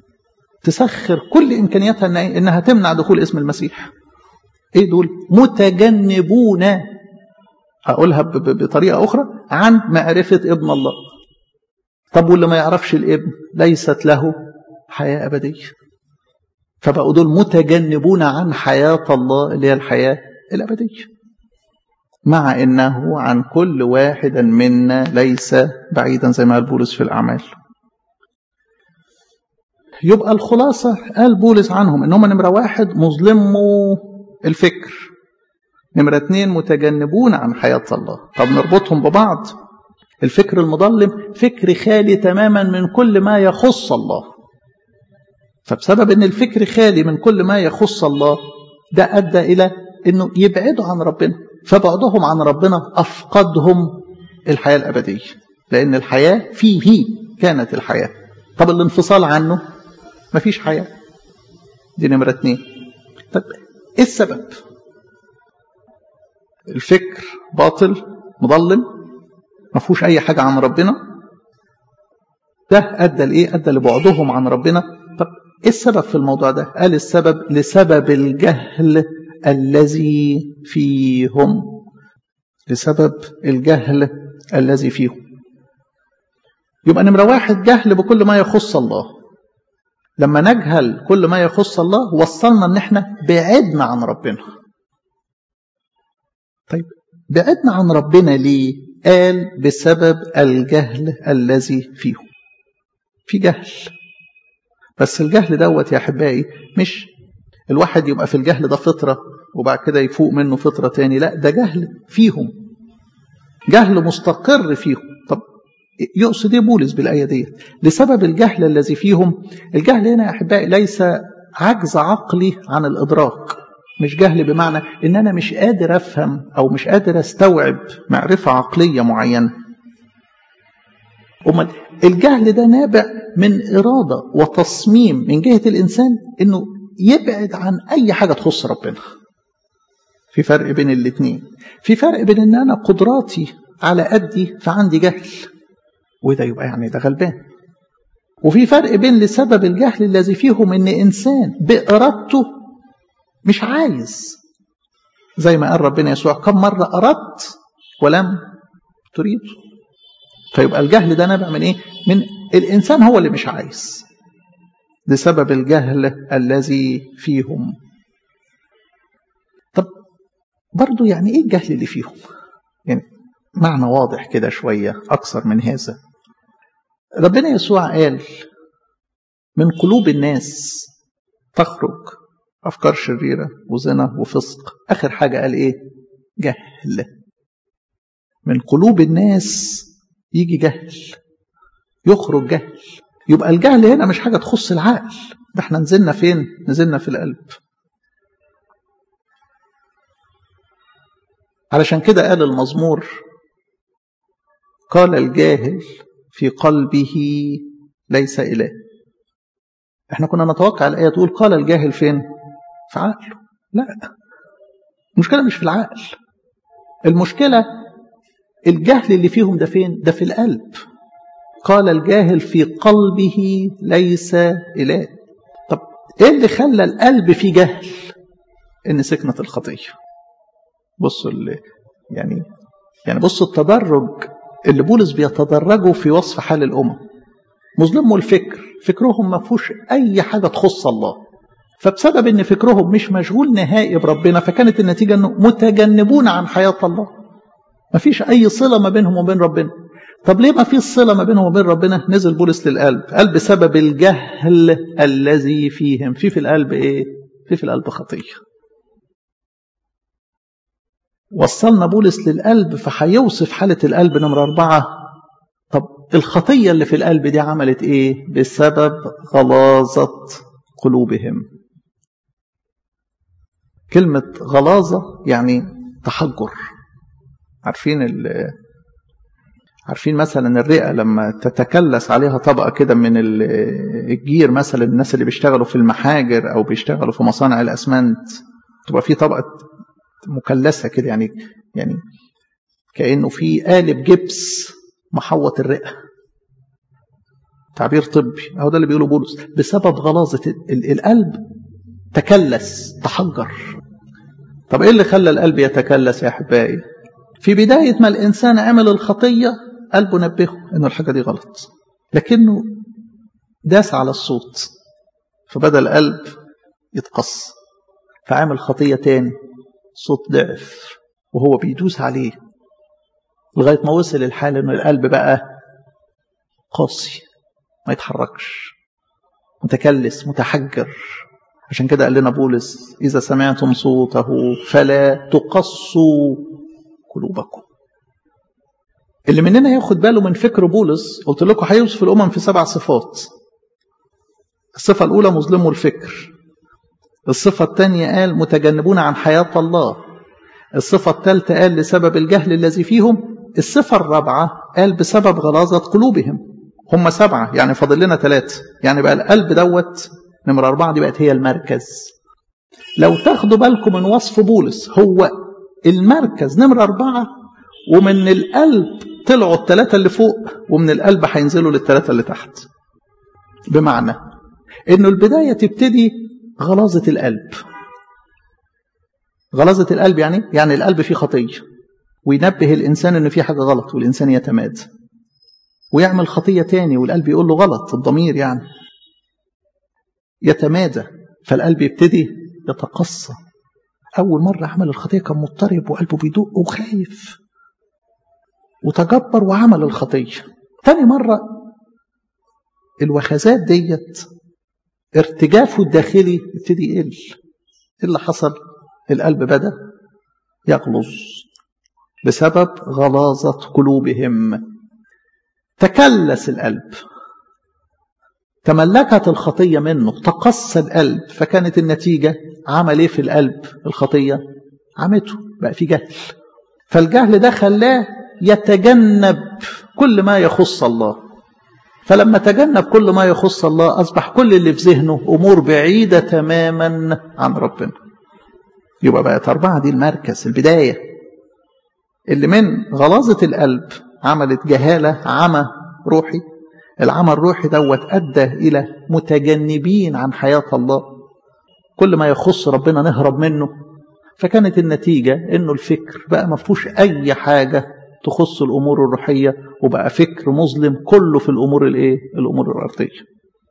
تسخر كل امكانياتها انها تمنع دخول اسم المسيح ايه دول متجنبون اقولها بطريقه اخرى عن معرفه ابن الله طب واللي ما يعرفش الابن ليست له حياه ابديه فبقوا دول متجنبون عن حياه الله اللي هي الحياه الابديه مع انه عن كل واحد منا ليس بعيدا زي ما قال بولس في الاعمال يبقى الخلاصة قال بولس عنهم ان هم نمرة واحد مظلموا الفكر نمرة اتنين متجنبون عن حياة الله طب نربطهم ببعض الفكر المضلم فكر خالي تماما من كل ما يخص الله فبسبب ان الفكر خالي من كل ما يخص الله ده ادى الى انه يبعدوا عن ربنا فبعدهم عن ربنا افقدهم الحياه الابديه لان الحياه فيه كانت الحياه طب الانفصال عنه مفيش حياه دي نمره اتنين طب ايه السبب الفكر باطل مضلم ما فيهوش اي حاجه عن ربنا ده ادى لايه ادى لبعدهم عن ربنا طب ايه السبب في الموضوع ده قال السبب لسبب الجهل الذي فيهم لسبب الجهل الذي فيهم يبقى نمرة واحد جهل بكل ما يخص الله لما نجهل كل ما يخص الله وصلنا ان احنا بعدنا عن ربنا طيب بعدنا عن ربنا ليه قال بسبب الجهل الذي فيهم في جهل بس الجهل دوت يا احبائي مش الواحد يبقى في الجهل ده فطرة وبعد كده يفوق منه فطرة تاني لا ده جهل فيهم جهل مستقر فيهم طب يقصد ايه بولس بالآية دي لسبب الجهل الذي فيهم الجهل هنا يا أحبائي ليس عجز عقلي عن الإدراك مش جهل بمعنى ان انا مش قادر افهم او مش قادر استوعب معرفة عقلية معينة أمال الجهل ده نابع من إرادة وتصميم من جهة الإنسان إنه يبعد عن أي حاجة تخص ربنا في فرق بين الاتنين في فرق بين ان انا قدراتي على قدي فعندي جهل وده يبقى يعني ده غلبان وفي فرق بين لسبب الجهل الذي فيهم ان انسان بارادته مش عايز زي ما قال ربنا يسوع كم مره اردت ولم تريد فيبقى الجهل ده نابع من ايه من الإنسان هو اللي مش عايز لسبب الجهل الذي فيهم طب برضو يعني ايه الجهل اللي فيهم يعني معنى واضح كده شوية أكثر من هذا ربنا يسوع قال من قلوب الناس تخرج أفكار شريرة وزنا وفسق آخر حاجة قال إيه جهل من قلوب الناس يجي جهل يخرج جهل يبقى الجهل هنا مش حاجة تخص العقل ده احنا نزلنا فين نزلنا في القلب علشان كده قال المزمور قال الجاهل في قلبه ليس إله احنا كنا نتوقع الآية تقول قال الجاهل فين في عقله لا المشكلة مش في العقل المشكلة الجهل اللي فيهم ده فين ده في القلب قال الجاهل في قلبه ليس إله طب ايه اللي خلى القلب فيه جهل ان سكنت الخطيه بصوا اللي يعني يعني بصوا التدرج اللي بولس بيتدرجوا في وصف حال الامم مظلموا الفكر فكرهم ما فيهوش اي حاجه تخص الله فبسبب ان فكرهم مش مشغول نهائي بربنا فكانت النتيجه انه متجنبون عن حياه الله ما فيش اي صله ما بينهم وبين ربنا طب ليه ما فيش صله ما بينهم وبين ربنا نزل بولس للقلب قال بسبب الجهل الذي فيهم في في القلب ايه في في القلب خطيه وصلنا بولس للقلب فهيوصف حالة القلب نمرة أربعة طب الخطية اللي في القلب دي عملت إيه بسبب غلاظة قلوبهم كلمة غلاظة يعني تحجر عارفين ال عارفين مثلا الرئة لما تتكلس عليها طبقة كده من الجير مثلا الناس اللي بيشتغلوا في المحاجر أو بيشتغلوا في مصانع الأسمنت تبقى في طبقة مكلسه كده يعني يعني كانه في قالب جبس محوط الرئه تعبير طبي اهو ده اللي بيقوله بولس بسبب غلاظه القلب تكلس تحجر طب ايه اللي خلى القلب يتكلس يا احبائي في بدايه ما الانسان عمل الخطيه قلبه نبهه ان الحاجه دي غلط لكنه داس على الصوت فبدا القلب يتقص فعمل خطيه تاني صوت ضعف وهو بيدوس عليه لغاية ما وصل الحال انه القلب بقى قاسي ما يتحركش متكلس متحجر عشان كده قال لنا بولس إذا سمعتم صوته فلا تقصوا قلوبكم اللي مننا ياخد باله من فكر بولس قلت لكم هيوصف الأمم في سبع صفات الصفة الأولى مظلموا الفكر الصفة الثانية قال متجنبون عن حياة الله الصفة الثالثة قال لسبب الجهل الذي فيهم الصفة الرابعة قال بسبب غلاظة قلوبهم هم سبعة يعني فاضل لنا ثلاثة يعني بقى القلب دوت نمرة أربعة دي بقت هي المركز لو تاخدوا بالكم من وصف بولس هو المركز نمرة أربعة ومن القلب طلعوا الثلاثة اللي فوق ومن القلب هينزلوا للثلاثة اللي تحت بمعنى انه البداية تبتدي غلاظة القلب غلاظة القلب يعني يعني القلب فيه خطية وينبه الإنسان إن في حاجة غلط والإنسان يتمادى ويعمل خطية تاني والقلب يقول له غلط الضمير يعني يتمادى فالقلب يبتدي يتقصى أول مرة عمل الخطية كان مضطرب وقلبه بيدق وخايف وتجبر وعمل الخطية تاني مرة الوخزات ديت ارتجافه الداخلي يبتدي يقل ايه اللي حصل القلب بدا يغلظ بسبب غلاظة قلوبهم تكلس القلب تملكت الخطية منه تقصى القلب فكانت النتيجة عمل ايه في القلب الخطية عمته بقى في جهل فالجهل ده خلاه يتجنب كل ما يخص الله فلما تجنب كل ما يخص الله أصبح كل اللي في ذهنه أمور بعيدة تماما عن ربنا يبقى بقت أربعة دي المركز البداية اللي من غلاظة القلب عملت جهالة عمى روحي العمى الروحي دوت أدى إلى متجنبين عن حياة الله كل ما يخص ربنا نهرب منه فكانت النتيجة إنه الفكر بقى ما فيهوش أي حاجة تخص الأمور الروحية وبقى فكر مظلم كله في الأمور الإيه؟ الأمور الأرضية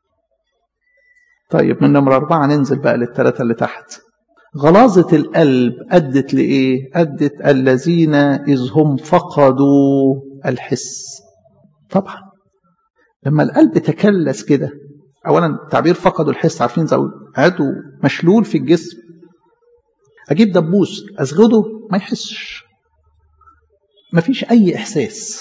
طيب من نمرة أربعة ننزل بقى للثلاثة اللي تحت غلاظة القلب أدت لإيه؟ أدت الذين إذ هم فقدوا الحس طبعا لما القلب تكلس كده أولا تعبير فقدوا الحس عارفين زي عضو مشلول في الجسم أجيب دبوس أزغده ما يحسش مفيش أي إحساس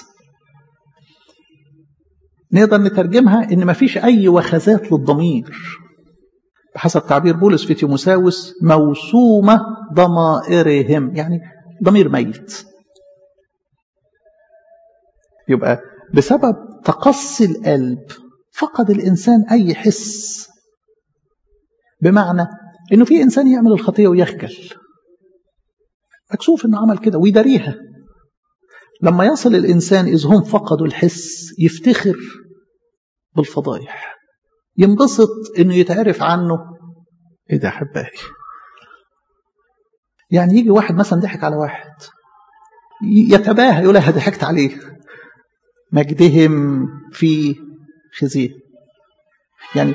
نقدر نترجمها إن مفيش أي وخزات للضمير بحسب تعبير بولس في تيموساوس موسومة ضمائرهم يعني ضمير ميت يبقى بسبب تقصي القلب فقد الإنسان أي حس بمعنى إنه في إنسان يعمل الخطية ويخجل مكسوف إنه عمل كده ويداريها لما يصل الإنسان إذ هم فقدوا الحس يفتخر بالفضايح ينبسط إنه يتعرف عنه إيه ده أحبائي يعني يجي واحد مثلا ضحك على واحد يتباهى يقول لها ضحكت عليه مجدهم في خزيه يعني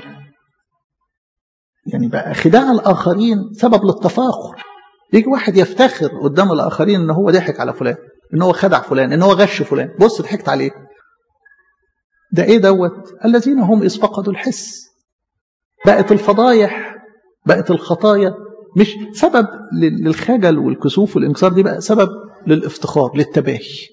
يعني بقى خداع الآخرين سبب للتفاخر يجي واحد يفتخر قدام الآخرين إن هو ضحك على فلان إن هو خدع فلان إن هو غش فلان بص ضحكت عليه ده إيه دوت الذين هم إذ فقدوا الحس بقت الفضايح بقت الخطايا مش سبب للخجل والكسوف والانكسار دي بقى سبب للافتخار للتباهي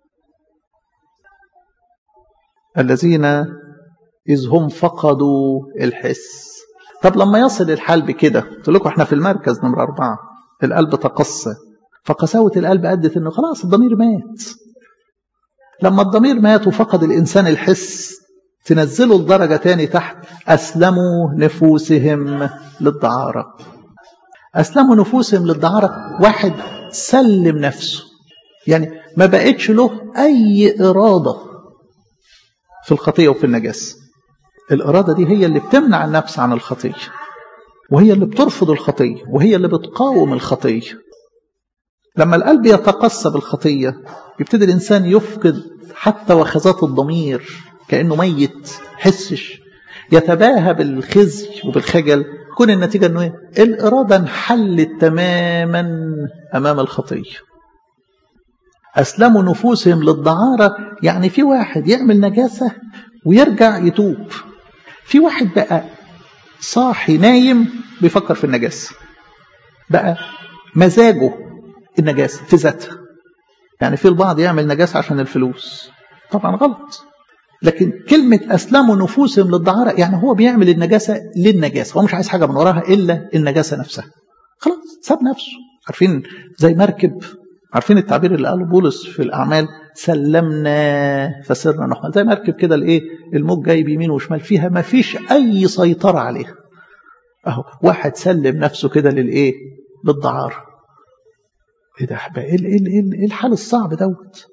الذين إذ هم فقدوا الحس طب لما يصل الحال بكده قلت لكم احنا في المركز نمرة أربعة القلب تقصى فقساوة القلب أدت إنه خلاص الضمير مات لما الضمير مات وفقد الإنسان الحس تنزلوا الدرجة تاني تحت أسلموا نفوسهم للدعارة أسلموا نفوسهم للدعارة واحد سلم نفسه يعني ما بقتش له أي إرادة في الخطية وفي النجاسة الإرادة دي هي اللي بتمنع النفس عن الخطية وهي اللي بترفض الخطية وهي اللي بتقاوم الخطية لما القلب يتقصى بالخطية يبتدي الإنسان يفقد حتى وخزات الضمير كأنه ميت حسش يتباهى بالخزي وبالخجل تكون النتيجة أنه إيه؟ الإرادة انحلت تماما أمام الخطية أسلموا نفوسهم للدعارة يعني في واحد يعمل نجاسة ويرجع يتوب في واحد بقى صاحي نايم بيفكر في النجاسة بقى مزاجه النجاسة في ذاتها يعني في البعض يعمل نجاسة عشان الفلوس طبعا غلط لكن كلمة أسلموا نفوسهم للدعارة يعني هو بيعمل النجاسة للنجاسة هو مش عايز حاجة من وراها إلا النجاسة نفسها خلاص ساب نفسه عارفين زي مركب عارفين التعبير اللي قاله بولس في الأعمال سلمنا فسرنا نحمل زي مركب كده الايه الموج جاي بيمين وشمال فيها ما فيش أي سيطرة عليها أهو واحد سلم نفسه كده للإيه للدعارة ايه ده ايه ايه ايه الحال الصعب دوت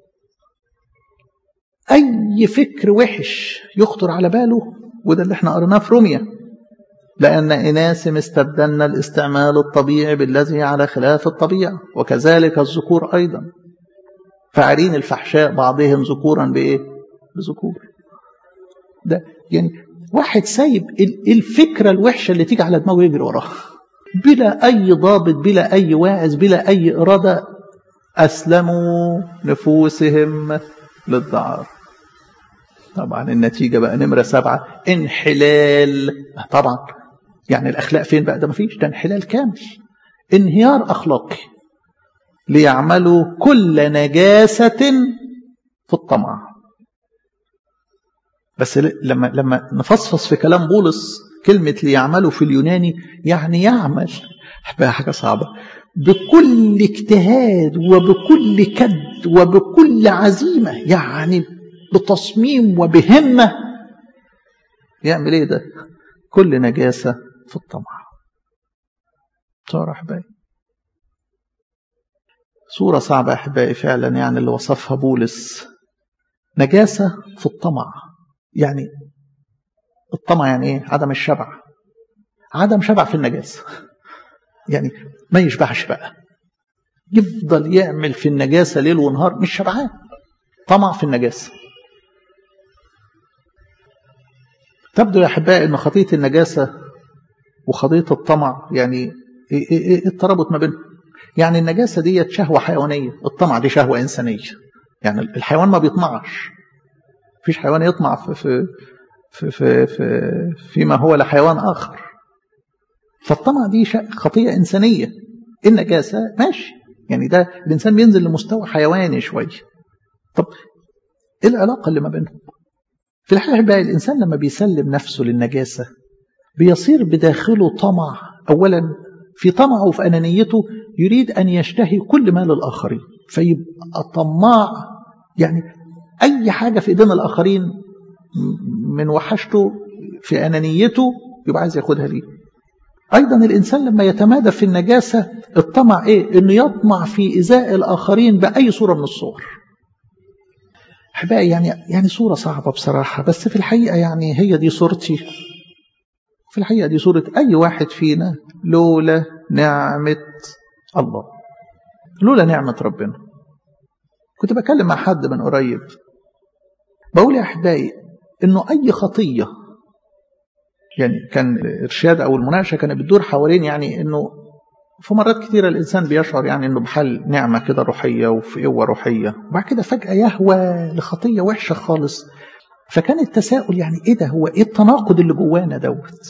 اي فكر وحش يخطر على باله وده اللي احنا قريناه في روميا لأن إناسم استبدلنا الاستعمال الطبيعي بالذي على خلاف الطبيعة وكذلك الذكور أيضا فاعلين الفحشاء بعضهم ذكورا بإيه؟ بذكور ده يعني واحد سايب الفكرة الوحشة اللي تيجي على دماغه يجري وراها بلا أي ضابط بلا أي واعظ بلا أي إرادة أسلموا نفوسهم للدعار طبعا النتيجة بقى نمرة سبعة انحلال طبعا يعني الأخلاق فين بقى ده مفيش ده انحلال كامل انهيار أخلاقي ليعملوا كل نجاسة في الطمع بس لما لما نفصفص في كلام بولس كلمة ليعملوا في اليوناني يعني يعمل بقى حاجة صعبة بكل اجتهاد وبكل كد وبكل عزيمة يعني بتصميم وبهمة يعمل ايه ده كل نجاسة في الطمع صار أحبائي صورة صعبة أحبائي فعلا يعني اللي وصفها بولس نجاسة في الطمع يعني الطمع يعني ايه عدم الشبع عدم شبع في النجاسة يعني ما يشبعش بقى يفضل يعمل في النجاسة ليل ونهار مش شبعان طمع في النجاسة تبدو يا أحبائي أن خطية النجاسة وخطية الطمع يعني إيه إيه إيه الترابط ما بينهم يعني النجاسة دي شهوة حيوانية الطمع دي شهوة إنسانية يعني الحيوان ما بيطمعش مفيش حيوان يطمع في في في في, في فيما هو لحيوان آخر فالطمع دي خطية إنسانية النجاسة ماشي يعني ده الإنسان بينزل لمستوى حيواني شوية طب إيه العلاقة اللي ما بينهم في الحقيقة بقى الإنسان لما بيسلم نفسه للنجاسة بيصير بداخله طمع أولا في طمعه وفي أنانيته يريد أن يشتهي كل ما للآخرين فيبقى طماع يعني أي حاجة في إيدين الآخرين من وحشته في أنانيته يبقى عايز ياخدها ليه أيضا الإنسان لما يتمادى في النجاسة الطمع إيه؟ إنه يطمع في إزاء الآخرين بأي صورة من الصور أحبائي يعني يعني صورة صعبة بصراحة بس في الحقيقة يعني هي دي صورتي في الحقيقة دي صورة أي واحد فينا لولا نعمة الله لولا نعمة ربنا كنت بكلم مع حد من قريب بقول يا أحبائي إنه أي خطية يعني كان الإرشاد أو المناقشة كانت بتدور حوالين يعني إنه في مرات كثيرة الإنسان بيشعر يعني إنه بحال نعمة كده روحية وفي قوة روحية وبعد كده فجأة يهوى لخطية وحشة خالص فكان التساؤل يعني إيه ده هو إيه التناقض اللي جوانا دوت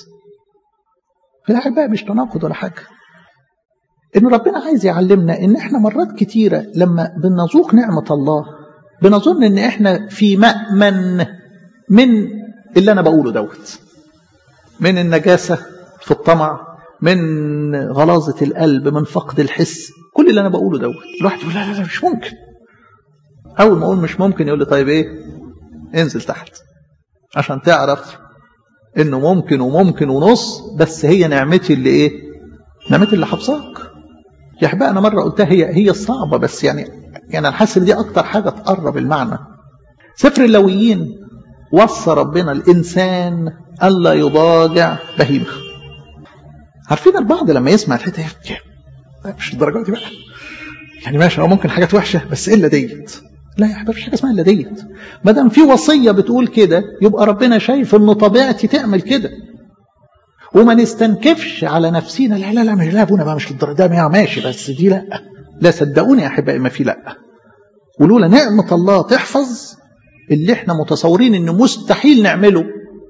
في الحقيقة مش تناقض ولا حاجة إن ربنا عايز يعلمنا إن إحنا مرات كتيرة لما بنذوق نعمة الله بنظن إن إحنا في مأمن من اللي أنا بقوله دوت من النجاسة في الطمع من غلاظة القلب من فقد الحس كل اللي أنا بقوله دوت الواحد يقول لا لا لا مش ممكن أول ما أقول مش ممكن يقول لي طيب إيه انزل تحت عشان تعرف إنه ممكن وممكن ونص بس هي نعمتي اللي إيه نعمتي اللي حبساك يا أحبائي أنا مرة قلتها هي هي الصعبة بس يعني يعني أنا حاسس إن دي أكتر حاجة تقرب المعنى سفر اللويين وصى ربنا الإنسان ألا يضاجع بهيمة عارفين البعض لما يسمع الحته مش الدرجات دي بقى يعني ماشي هو ممكن حاجات وحشه بس الا ديت لا يا حبيبي مفيش حاجه اسمها الا ديت ما دام في وصيه بتقول كده يبقى ربنا شايف ان طبيعتي تعمل كده وما نستنكفش على نفسينا لا لا لا مش لا ابونا بقى مش للدرجه ده ماشي بس دي لا لا صدقوني يا احبائي ما في لا ولولا نعمه الله تحفظ اللي احنا متصورين انه مستحيل نعمله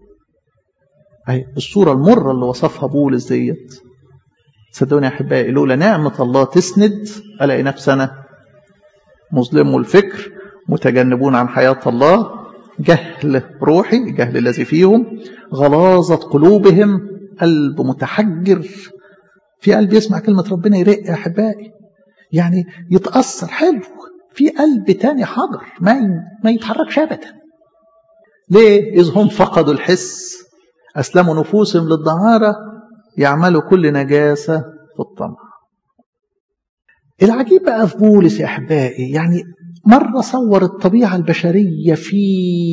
أي الصورة المرة اللي وصفها بولس ديت صدقوني يا أحبائي لولا نعمة الله تسند ألاقي نفسنا مظلم الفكر متجنبون عن حياة الله جهل روحي الجهل الذي فيهم غلاظة قلوبهم قلب متحجر في قلب يسمع كلمة ربنا يرق يا أحبائي يعني يتأثر حلو في قلب تاني حجر ما ما يتحركش أبدا ليه؟ إذ هم فقدوا الحس أسلموا نفوسهم للدعارة يعملوا كل نجاسة في الطمع العجيب بقى في بولس يا أحبائي يعني مرة صور الطبيعة البشرية في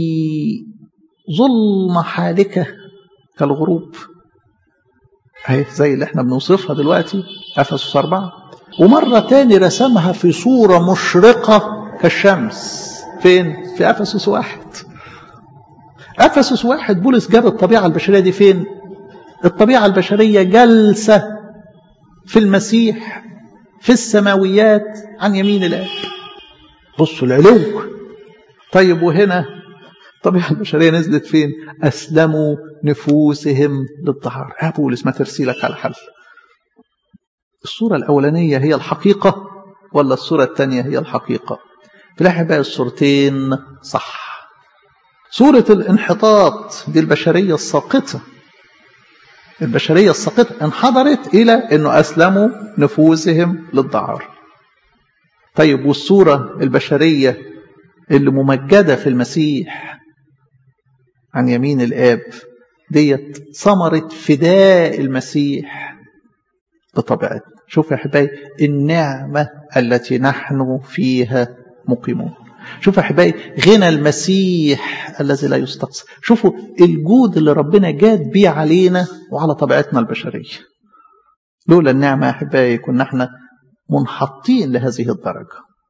ظلمة حالكة كالغروب اهي زي اللي احنا بنوصفها دلوقتي أفسس أربعة ومرة تاني رسمها في صورة مشرقة كالشمس فين؟ في أفسس واحد أفسس واحد بولس جاب الطبيعة البشرية دي فين الطبيعة البشرية جلسة في المسيح في السماويات عن يمين الآب بصوا العلو طيب وهنا الطبيعة البشرية نزلت فين أسلموا نفوسهم للطهارة يا بولس ما ترسيلك على حل الصورة الأولانية هي الحقيقة ولا الصورة الثانية هي الحقيقة في بقى الصورتين صح صورة الانحطاط دي البشرية الساقطة البشرية الساقطة انحدرت إلى أنه أسلموا نفوسهم للدعارة طيب والصورة البشرية اللي ممجدة في المسيح عن يمين الآب ديت ثمرة فداء المسيح بطبيعتنا شوف يا أحبائي النعمة التي نحن فيها مقيمون شوفوا يا احبائي غنى المسيح الذي لا يستقصى شوفوا الجود اللي ربنا جاد بيه علينا وعلى طبيعتنا البشريه لولا النعمه يا احبائي كنا احنا منحطين لهذه الدرجه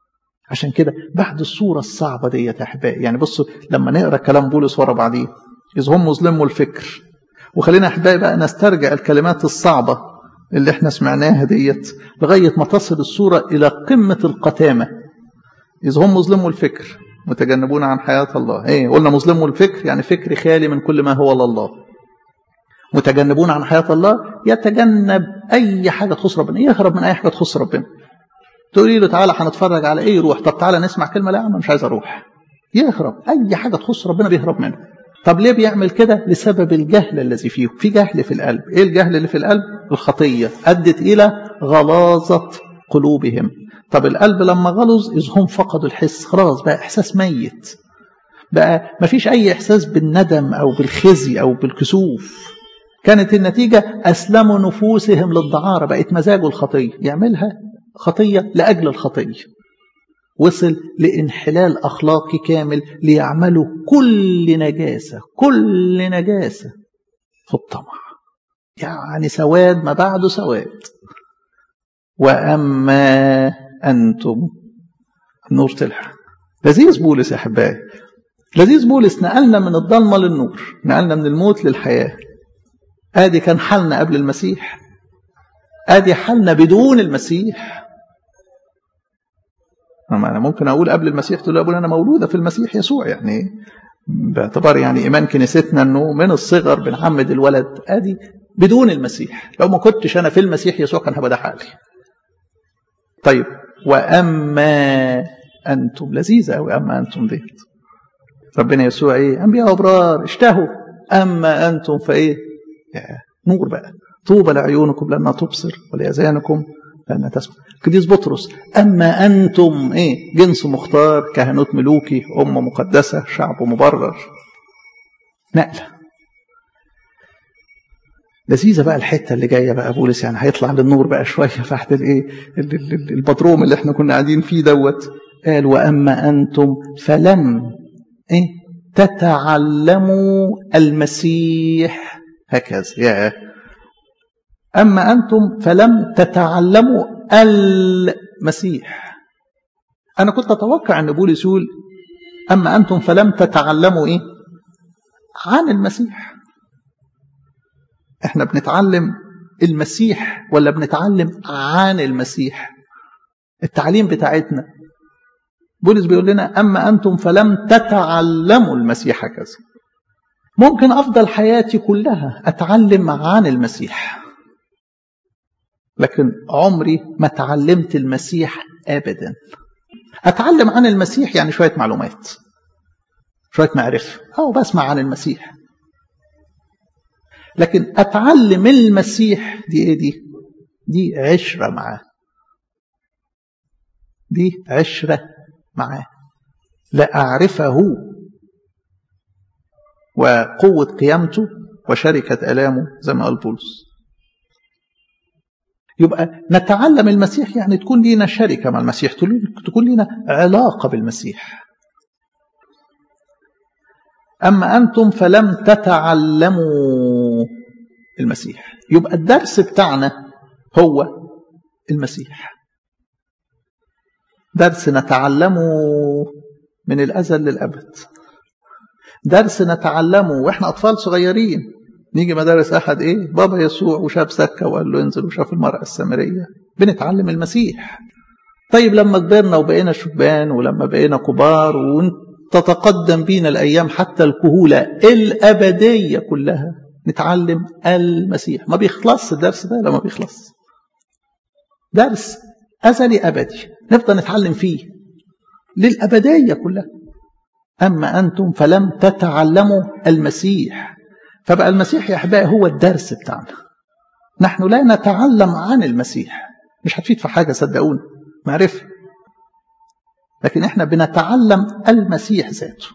عشان كده بعد الصورة الصعبة دي يا أحبائي يعني بصوا لما نقرأ كلام بولس ورا بعضيه إذ هم مظلموا الفكر وخلينا أحبائي بقى نسترجع الكلمات الصعبة اللي احنا سمعناها ديت لغاية ما تصل الصورة إلى قمة القتامة إذ هم مظلموا الفكر متجنبون عن حياة الله ايه قلنا مظلموا الفكر يعني فكر خالي من كل ما هو لله متجنبون عن حياة الله يتجنب أي حاجة تخص ربنا يهرب من أي حاجة تخص ربنا تقولي له تعالى هنتفرج على ايه يروح طب تعالى نسمع كلمة لا أنا مش عايز أروح يهرب أي حاجة تخص ربنا بيهرب منها طب ليه بيعمل كده لسبب الجهل الذي فيه في جهل في القلب ايه الجهل اللي في القلب الخطية أدت إلى غلاظة قلوبهم طب القلب لما غلظ إذ هم فقدوا الحس خلاص بقى إحساس ميت بقى ما فيش أي إحساس بالندم أو بالخزي أو بالكسوف كانت النتيجة أسلموا نفوسهم للدعارة بقت مزاجه الخطية يعملها خطية لأجل الخطية وصل لانحلال أخلاقي كامل ليعملوا كل نجاسة كل نجاسة في الطمع يعني سواد ما بعده سواد وأما أنتم النور طلع لذيذ بولس يا أحبائي لذيذ بولس نقلنا من الضلمة للنور نقلنا من الموت للحياة آدي كان حالنا قبل المسيح آدي حالنا بدون المسيح أنا ممكن أقول قبل المسيح تقول أقول أنا مولودة في المسيح يسوع يعني باعتبار يعني إيمان كنيستنا أنه من الصغر بنعمد الولد آدي بدون المسيح لو ما كنتش أنا في المسيح يسوع كان هبقى ده حالي طيب وأما أنتم لذيذة أوي أما أنتم ديت ربنا يسوع إيه أنبياء أبرار اشتهوا أما أنتم فإيه نور بقى طوبى لعيونكم لأنها تبصر ولأذانكم لأنها تسمع قديس بطرس أما أنتم إيه جنس مختار كهنوت ملوكي أمة مقدسة شعب مبرر نقلة لذيذه بقى الحته اللي جايه بقى بولس يعني هيطلع للنور بقى شويه تحت الايه البدروم اللي احنا كنا قاعدين فيه دوت قال واما انتم فلم ايه تتعلموا المسيح هكذا يا اما انتم فلم تتعلموا المسيح انا كنت اتوقع ان بولس يقول اما انتم فلم تتعلموا ايه عن المسيح احنا بنتعلم المسيح ولا بنتعلم عن المسيح التعليم بتاعتنا بولس بيقول لنا أما أنتم فلم تتعلموا المسيح كذا ممكن أفضل حياتي كلها أتعلم عن المسيح لكن عمري ما تعلمت المسيح أبدا أتعلم عن المسيح يعني شوية معلومات شوية معرفة أو بسمع عن المسيح لكن أتعلم المسيح دي إيه دي؟ دي عشرة معاه دي عشرة معاه لأعرفه وقوة قيامته وشركة ألامه زي ما قال بولس يبقى نتعلم المسيح يعني تكون لنا شركة مع المسيح تكون لنا علاقة بالمسيح أما أنتم فلم تتعلموا المسيح يبقى الدرس بتاعنا هو المسيح درس نتعلمه من الأزل للأبد درس نتعلمه وإحنا أطفال صغيرين نيجي مدارس أحد إيه بابا يسوع وشاف سكة وقال له انزل وشاف المرأة السامرية بنتعلم المسيح طيب لما كبرنا وبقينا شبان ولما بقينا كبار وانت تتقدم بينا الأيام حتى الكهولة الأبدية كلها نتعلم المسيح ما بيخلص الدرس ده لما بيخلص درس أزلي أبدي نفضل نتعلم فيه للأبدية كلها أما أنتم فلم تتعلموا المسيح فبقى المسيح يا أحبائي هو الدرس بتاعنا نحن لا نتعلم عن المسيح مش هتفيد في حاجة صدقوني معرفة لكن احنا بنتعلم المسيح ذاته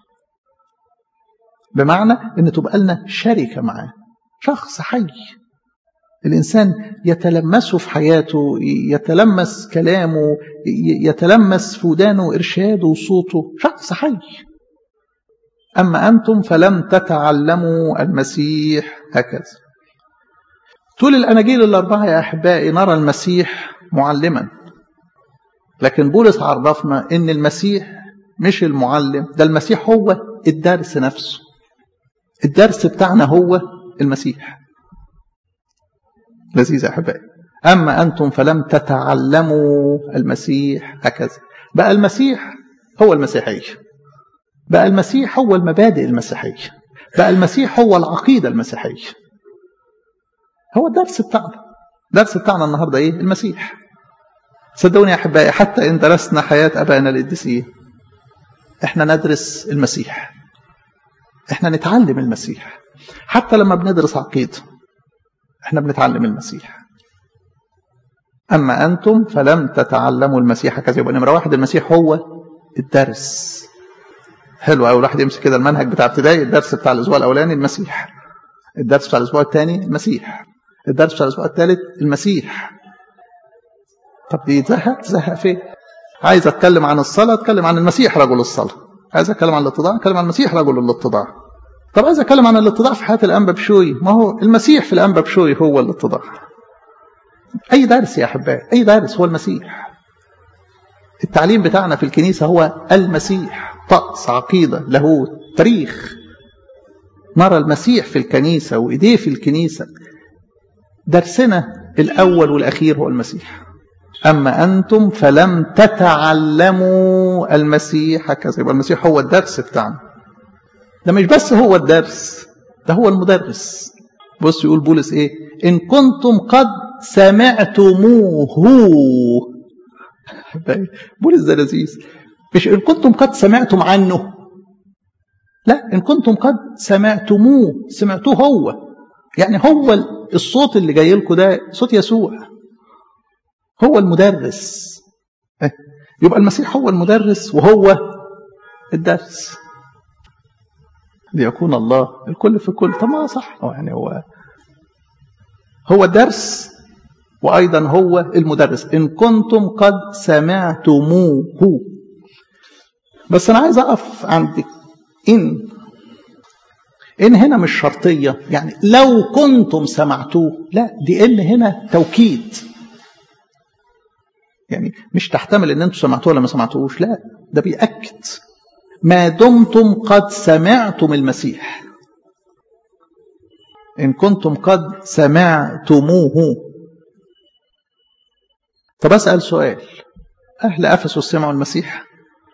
بمعنى ان تبقى لنا شركة معاه شخص حي الإنسان يتلمسه في حياته يتلمس كلامه يتلمس في ودانه إرشاده وصوته شخص حي أما أنتم فلم تتعلموا المسيح هكذا طول الأناجيل الأربعة يا أحبائي نرى المسيح معلما لكن بولس عرفنا ان المسيح مش المعلم ده المسيح هو الدرس نفسه الدرس بتاعنا هو المسيح لذيذ يا احبائي اما انتم فلم تتعلموا المسيح هكذا بقى المسيح هو المسيحيه بقى المسيح هو المبادئ المسيحيه بقى المسيح هو العقيده المسيحيه هو الدرس بتاعنا الدرس بتاعنا النهارده ايه المسيح صدقوني يا احبائي حتى ان درسنا حياه ابائنا القديسين احنا ندرس المسيح احنا نتعلم المسيح حتى لما بندرس عقيده احنا بنتعلم المسيح اما انتم فلم تتعلموا المسيح كذا يبقى نمره واحد المسيح هو الدرس حلو قوي الواحد يمسك كده المنهج بتاع ابتدائي الدرس بتاع الاسبوع الاولاني المسيح الدرس بتاع الاسبوع الثاني المسيح الدرس بتاع الاسبوع الثالث المسيح طب دي زهق زهق فين عايز اتكلم عن الصلاه اتكلم عن المسيح رجل الصلاه عايز اتكلم عن الاتضاع اتكلم عن المسيح رجل الاتضاع طب عايز اتكلم عن الاتضاع في حياه الانبا بشوي ما هو المسيح في الانبا بشوي هو الاتضاع اي درس يا احبائي اي درس هو المسيح التعليم بتاعنا في الكنيسه هو المسيح طقس عقيده لاهوت تاريخ نرى المسيح في الكنيسه وايديه في الكنيسه درسنا الاول والاخير هو المسيح أما أنتم فلم تتعلموا المسيح هكذا يبقى المسيح هو الدرس بتاعنا ده مش بس هو الدرس ده هو المدرس بص يقول بولس ايه إن كنتم قد سمعتموه بولس ده لذيذ مش إن كنتم قد سمعتم عنه لا إن كنتم قد سمعتموه سمعتوه هو يعني هو الصوت اللي جاي لكم ده صوت يسوع هو المدرس يبقى المسيح هو المدرس وهو الدرس ليكون الله الكل في الكل طب ما صح يعني هو هو الدرس وايضا هو المدرس ان كنتم قد سمعتموه بس انا عايز اقف عند ان ان هنا مش شرطيه يعني لو كنتم سمعتوه لا دي ان هنا توكيد يعني مش تحتمل ان انتم سمعتوه ولا ما سمعتوهوش لا ده بيأكد ما دمتم قد سمعتم المسيح ان كنتم قد سمعتموه طب اسال سؤال اهل افسس سمعوا المسيح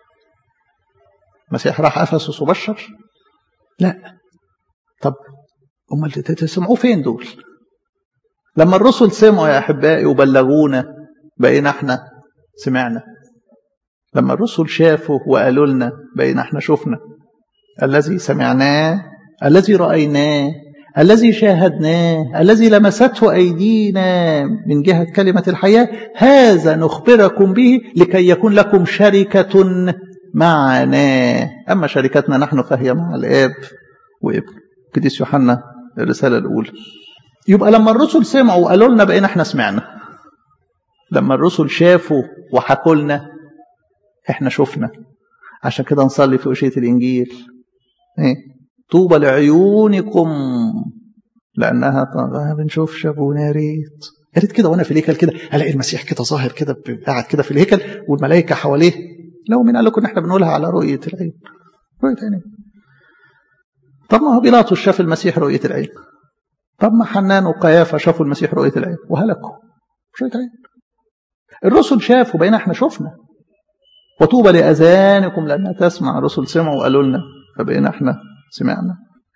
المسيح راح افسس وبشر لا طب امال تسمعوه فين دول لما الرسل سمعوا يا احبائي وبلغونا بقينا احنا سمعنا لما الرسل شافوا وقالوا لنا بقينا احنا شفنا الذي سمعناه الذي رأيناه الذي شاهدناه الذي لمسته أيدينا من جهة كلمة الحياة هذا نخبركم به لكي يكون لكم شركة معنا أما شركتنا نحن فهي مع الآب وابن قديس يوحنا الرسالة الأولى يبقى لما الرسل سمعوا وقالوا لنا بقينا احنا سمعنا لما الرسل شافوا وحكوا لنا احنا شفنا عشان كده نصلي في أشية الإنجيل ايه طوبى لعيونكم لأنها ما بنشوفش أبونا يا ريت يا ريت كده وأنا في الهيكل كده ألاقي المسيح كده ظاهر كده قاعد كده في الهيكل والملائكة حواليه لو مين قال لكم إن إحنا بنقولها على رؤية العين رؤية عينين طب ما هو بيلاطس شاف المسيح رؤية العين طب ما حنان وقيافة شافوا المسيح رؤية العين وهلكوا رؤية عين الرسل شافوا بقينا احنا شفنا وطوبى لأذانكم لأنها تسمع الرسل سمعوا وقالوا لنا فبقينا احنا سمعنا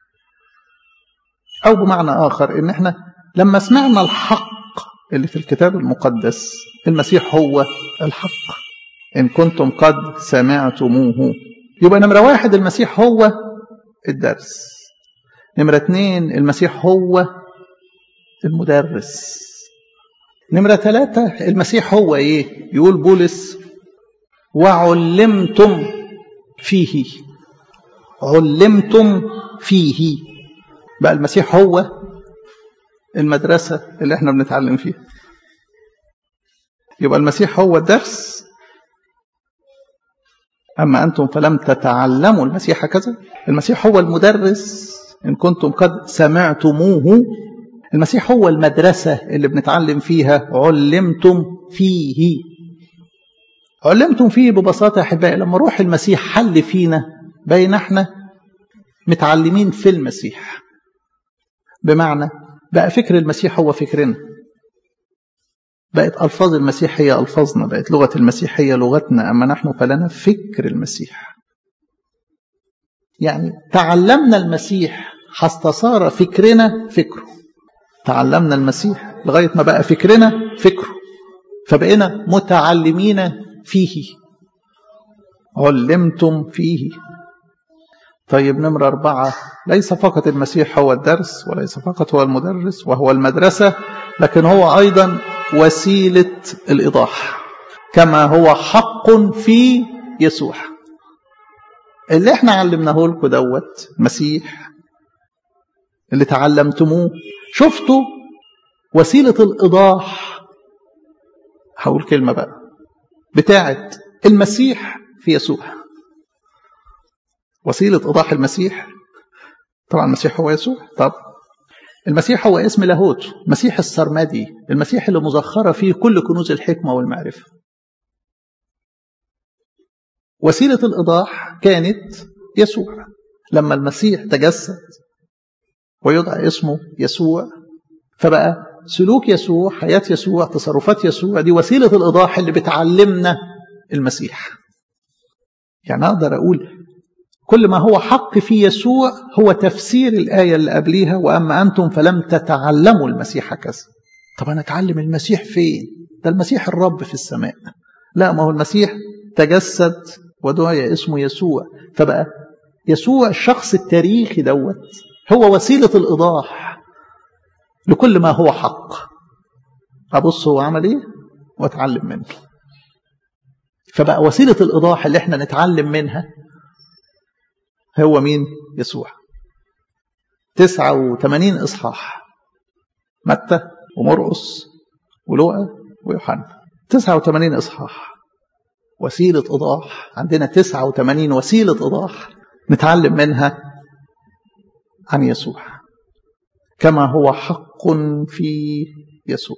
أو بمعنى آخر إن احنا لما سمعنا الحق اللي في الكتاب المقدس المسيح هو الحق إن كنتم قد سمعتموه يبقى نمرة واحد المسيح هو الدرس نمرة اتنين المسيح هو المدرس نمرة ثلاثة المسيح هو إيه يقول بولس وعلمتم فيه علمتم فيه بقى المسيح هو المدرسة اللي احنا بنتعلم فيها يبقى المسيح هو الدرس أما أنتم فلم تتعلموا المسيح كذا المسيح هو المدرس إن كنتم قد سمعتموه المسيح هو المدرسة اللي بنتعلم فيها علمتم فيه علمتم فيه ببساطة يا أحبائي لما روح المسيح حل فينا بين احنا متعلمين في المسيح بمعنى بقى فكر المسيح هو فكرنا بقت ألفاظ المسيح هي ألفاظنا بقت لغة المسيح هي لغتنا أما نحن فلنا فكر المسيح يعني تعلمنا المسيح حتى صار فكرنا فكره تعلمنا المسيح لغاية ما بقى فكرنا فكره فبقينا متعلمين فيه علمتم فيه طيب نمرة أربعة ليس فقط المسيح هو الدرس وليس فقط هو المدرس وهو المدرسة لكن هو أيضا وسيلة الإيضاح كما هو حق في يسوع اللي احنا علمناه لكم دوت المسيح اللي تعلمتموه شفتوا وسيلة الإيضاح هقول كلمة بقى بتاعت المسيح في يسوع وسيلة إيضاح المسيح طبعا المسيح هو يسوع طب المسيح هو اسم لاهوت مسيح السرمدي المسيح اللي مزخرة فيه كل كنوز الحكمة والمعرفة وسيلة الإيضاح كانت يسوع لما المسيح تجسد ويدعى اسمه يسوع فبقى سلوك يسوع حياة يسوع تصرفات يسوع دي وسيلة الإيضاح اللي بتعلمنا المسيح يعني أقدر أقول كل ما هو حق في يسوع هو تفسير الآية اللي قبليها وأما أنتم فلم تتعلموا المسيح كذا طب أنا أتعلم المسيح فين ده المسيح الرب في السماء لا ما هو المسيح تجسد ودعي اسمه يسوع فبقى يسوع الشخص التاريخي دوت هو وسيلة الإيضاح لكل ما هو حق أبص هو عمل إيه وأتعلم منه فبقى وسيلة الإيضاح اللي احنا نتعلم منها هو مين يسوع 89 إصحاح متى ومرقس ولوقا ويوحنا 89 إصحاح وسيلة إيضاح عندنا 89 وسيلة إيضاح نتعلم منها عن يسوع كما هو حق في يسوع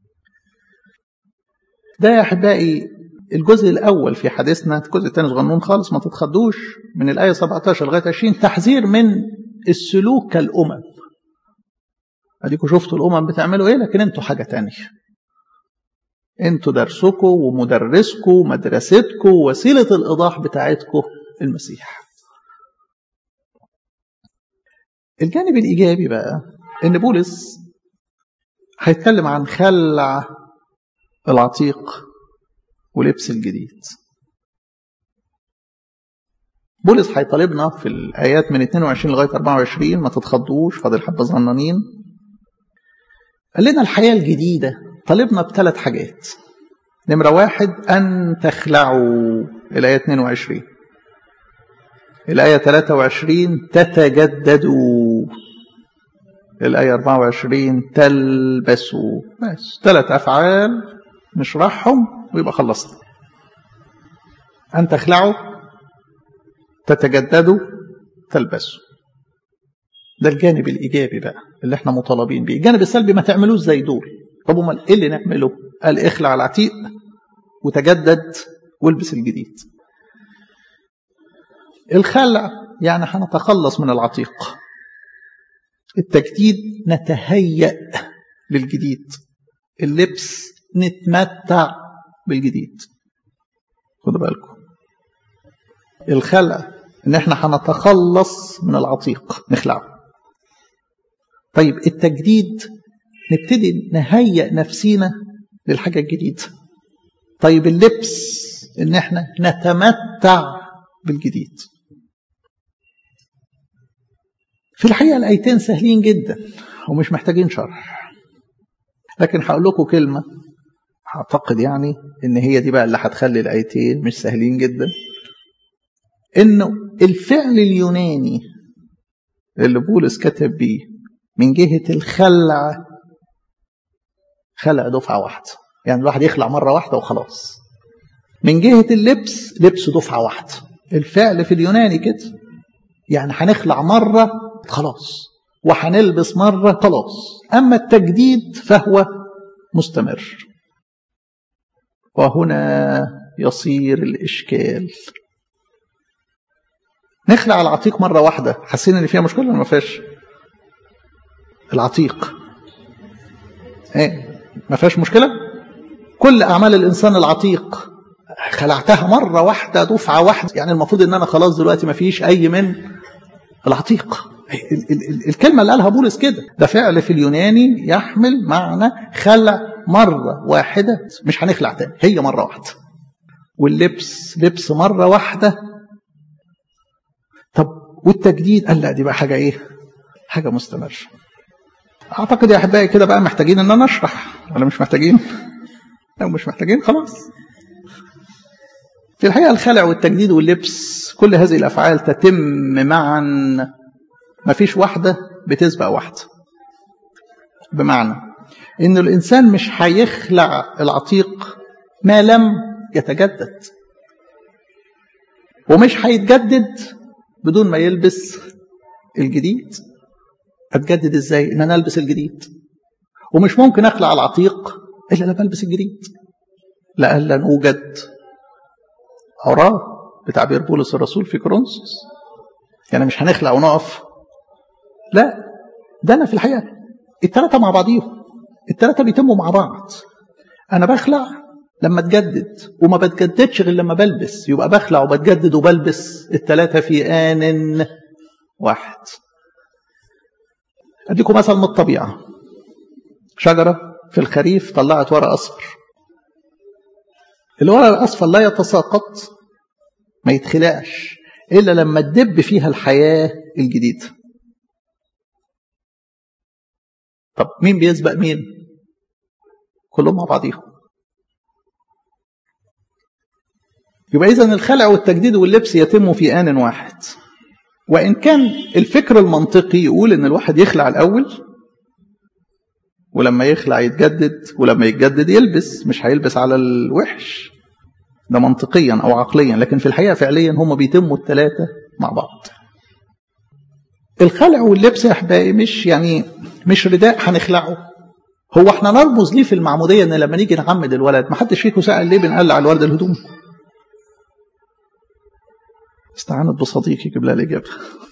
ده يا أحبائي الجزء الأول في حديثنا الجزء الثاني صغنون خالص ما تتخضوش من الآية 17 لغاية 20 تحذير من السلوك كالأمم أديكم شفتوا الأمم بتعملوا إيه لكن أنتوا حاجة تانية أنتوا درسكم ومدرسكم ومدرستكم وسيلة الإيضاح بتاعتكم المسيح الجانب الإيجابي بقى إن بولس هيتكلم عن خلع العتيق ولبس الجديد بولس هيطالبنا في الآيات من 22 لغاية 24 ما تتخضوش فاضل حبة صغننين قال لنا الحياة الجديدة طالبنا بثلاث حاجات نمرة واحد أن تخلعوا الآية 22 الآية 23 تتجددوا الآية 24 تلبسوا بس ثلاث أفعال نشرحهم ويبقى خلصنا أن تخلعوا تتجددوا تلبسوا ده الجانب الإيجابي بقى اللي احنا مطالبين بيه الجانب السلبي ما تعملوش زي دول طب امال ايه اللي نعمله قال اخلع العتيق وتجدد والبس الجديد الخلع يعني هنتخلص من العتيق التجديد نتهيأ للجديد اللبس نتمتع بالجديد خدوا بالكم الخلع ان احنا هنتخلص من العتيق نخلعه طيب التجديد نبتدي نهيئ نفسينا للحاجة الجديدة طيب اللبس ان احنا نتمتع بالجديد في الحقيقة الآيتين سهلين جدا ومش محتاجين شرح لكن هقول لكم كلمة أعتقد يعني إن هي دي بقى اللي هتخلي الآيتين مش سهلين جدا إنه الفعل اليوناني اللي بولس كتب بيه من جهة الخلع خلع دفعة واحدة يعني الواحد يخلع مرة واحدة وخلاص من جهة اللبس لبس دفعة واحدة الفعل في اليوناني كده يعني هنخلع مرة خلاص وهنلبس مرة خلاص أما التجديد فهو مستمر وهنا يصير الإشكال نخلع العتيق مرة واحدة حاسين إن فيها مشكلة ولا ما فيهاش؟ العتيق ايه ما فيهاش مشكلة؟ كل أعمال الإنسان العتيق خلعتها مرة واحدة دفعة واحدة يعني المفروض إن أنا خلاص دلوقتي ما فيش أي من العتيق ال ال ال الكلمة اللي قالها بولس كده ده فعل في اليوناني يحمل معنى خلع مرة واحدة مش هنخلع تاني هي مرة واحدة واللبس لبس مرة واحدة طب والتجديد قال لا دي بقى حاجة ايه حاجة مستمرة اعتقد يا احبائي كده بقى محتاجين ان انا اشرح ولا مش محتاجين لو مش محتاجين خلاص في الحقيقة الخلع والتجديد واللبس كل هذه الأفعال تتم معا ما فيش واحدة بتسبق واحدة بمعنى إن الإنسان مش هيخلع العتيق ما لم يتجدد ومش هيتجدد بدون ما يلبس الجديد أتجدد إزاي؟ إن أنا ألبس الجديد ومش ممكن أخلع العتيق إلا لما ألبس الجديد لألا نوجد عراه بتعبير بولس الرسول في كورنثوس يعني مش هنخلع ونقف لا ده انا في الحقيقه الثلاثه مع بعضيهم الثلاثه بيتموا مع بعض انا بخلع لما اتجدد وما بتجددش غير لما بلبس يبقى بخلع وبتجدد وبلبس الثلاثه في ان واحد اديكم مثل من الطبيعه شجره في الخريف طلعت ورق اصفر الورق الاصفر لا يتساقط ما يتخلقش الا لما تدب فيها الحياه الجديده طب مين بيسبق مين كلهم مع بعضيهم يبقى اذا الخلع والتجديد واللبس يتم في ان واحد وان كان الفكر المنطقي يقول ان الواحد يخلع الاول ولما يخلع يتجدد ولما يتجدد يلبس مش هيلبس على الوحش ده منطقيا او عقليا لكن في الحقيقه فعليا هم بيتموا الثلاثه مع بعض الخلع واللبس يا احبائي مش يعني مش رداء هنخلعه هو احنا نرمز ليه في المعموديه ان لما نيجي نعمد الولد ما حدش فيكم سال ليه بنقلع الولد الهدوم استعانت بصديقي يجيب لها الاجابه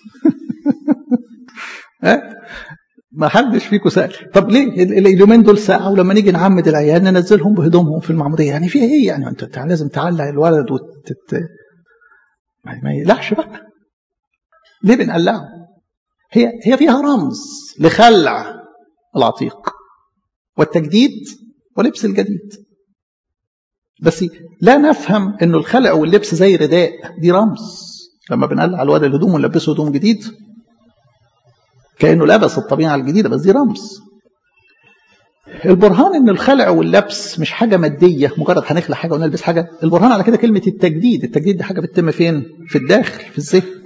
ما حدش فيكم سال طب ليه اليومين دول ساعه ولما نيجي نعمد العيال ننزلهم بهدومهم في المعموديه يعني فيها ايه يعني انت لازم تعلق الولد وتت ما يقلعش بقى ليه بنقلعه هي هي فيها رمز لخلع العتيق والتجديد ولبس الجديد بس لا نفهم انه الخلع واللبس زي رداء دي رمز لما بنقلع الواد الهدوم ونلبسه هدوم جديد كانه لبس الطبيعه الجديده بس دي رمز البرهان ان الخلع واللبس مش حاجه ماديه مجرد هنخلع حاجه ونلبس حاجه البرهان على كده كلمه التجديد التجديد دي حاجه بتتم فين في الداخل في الذهن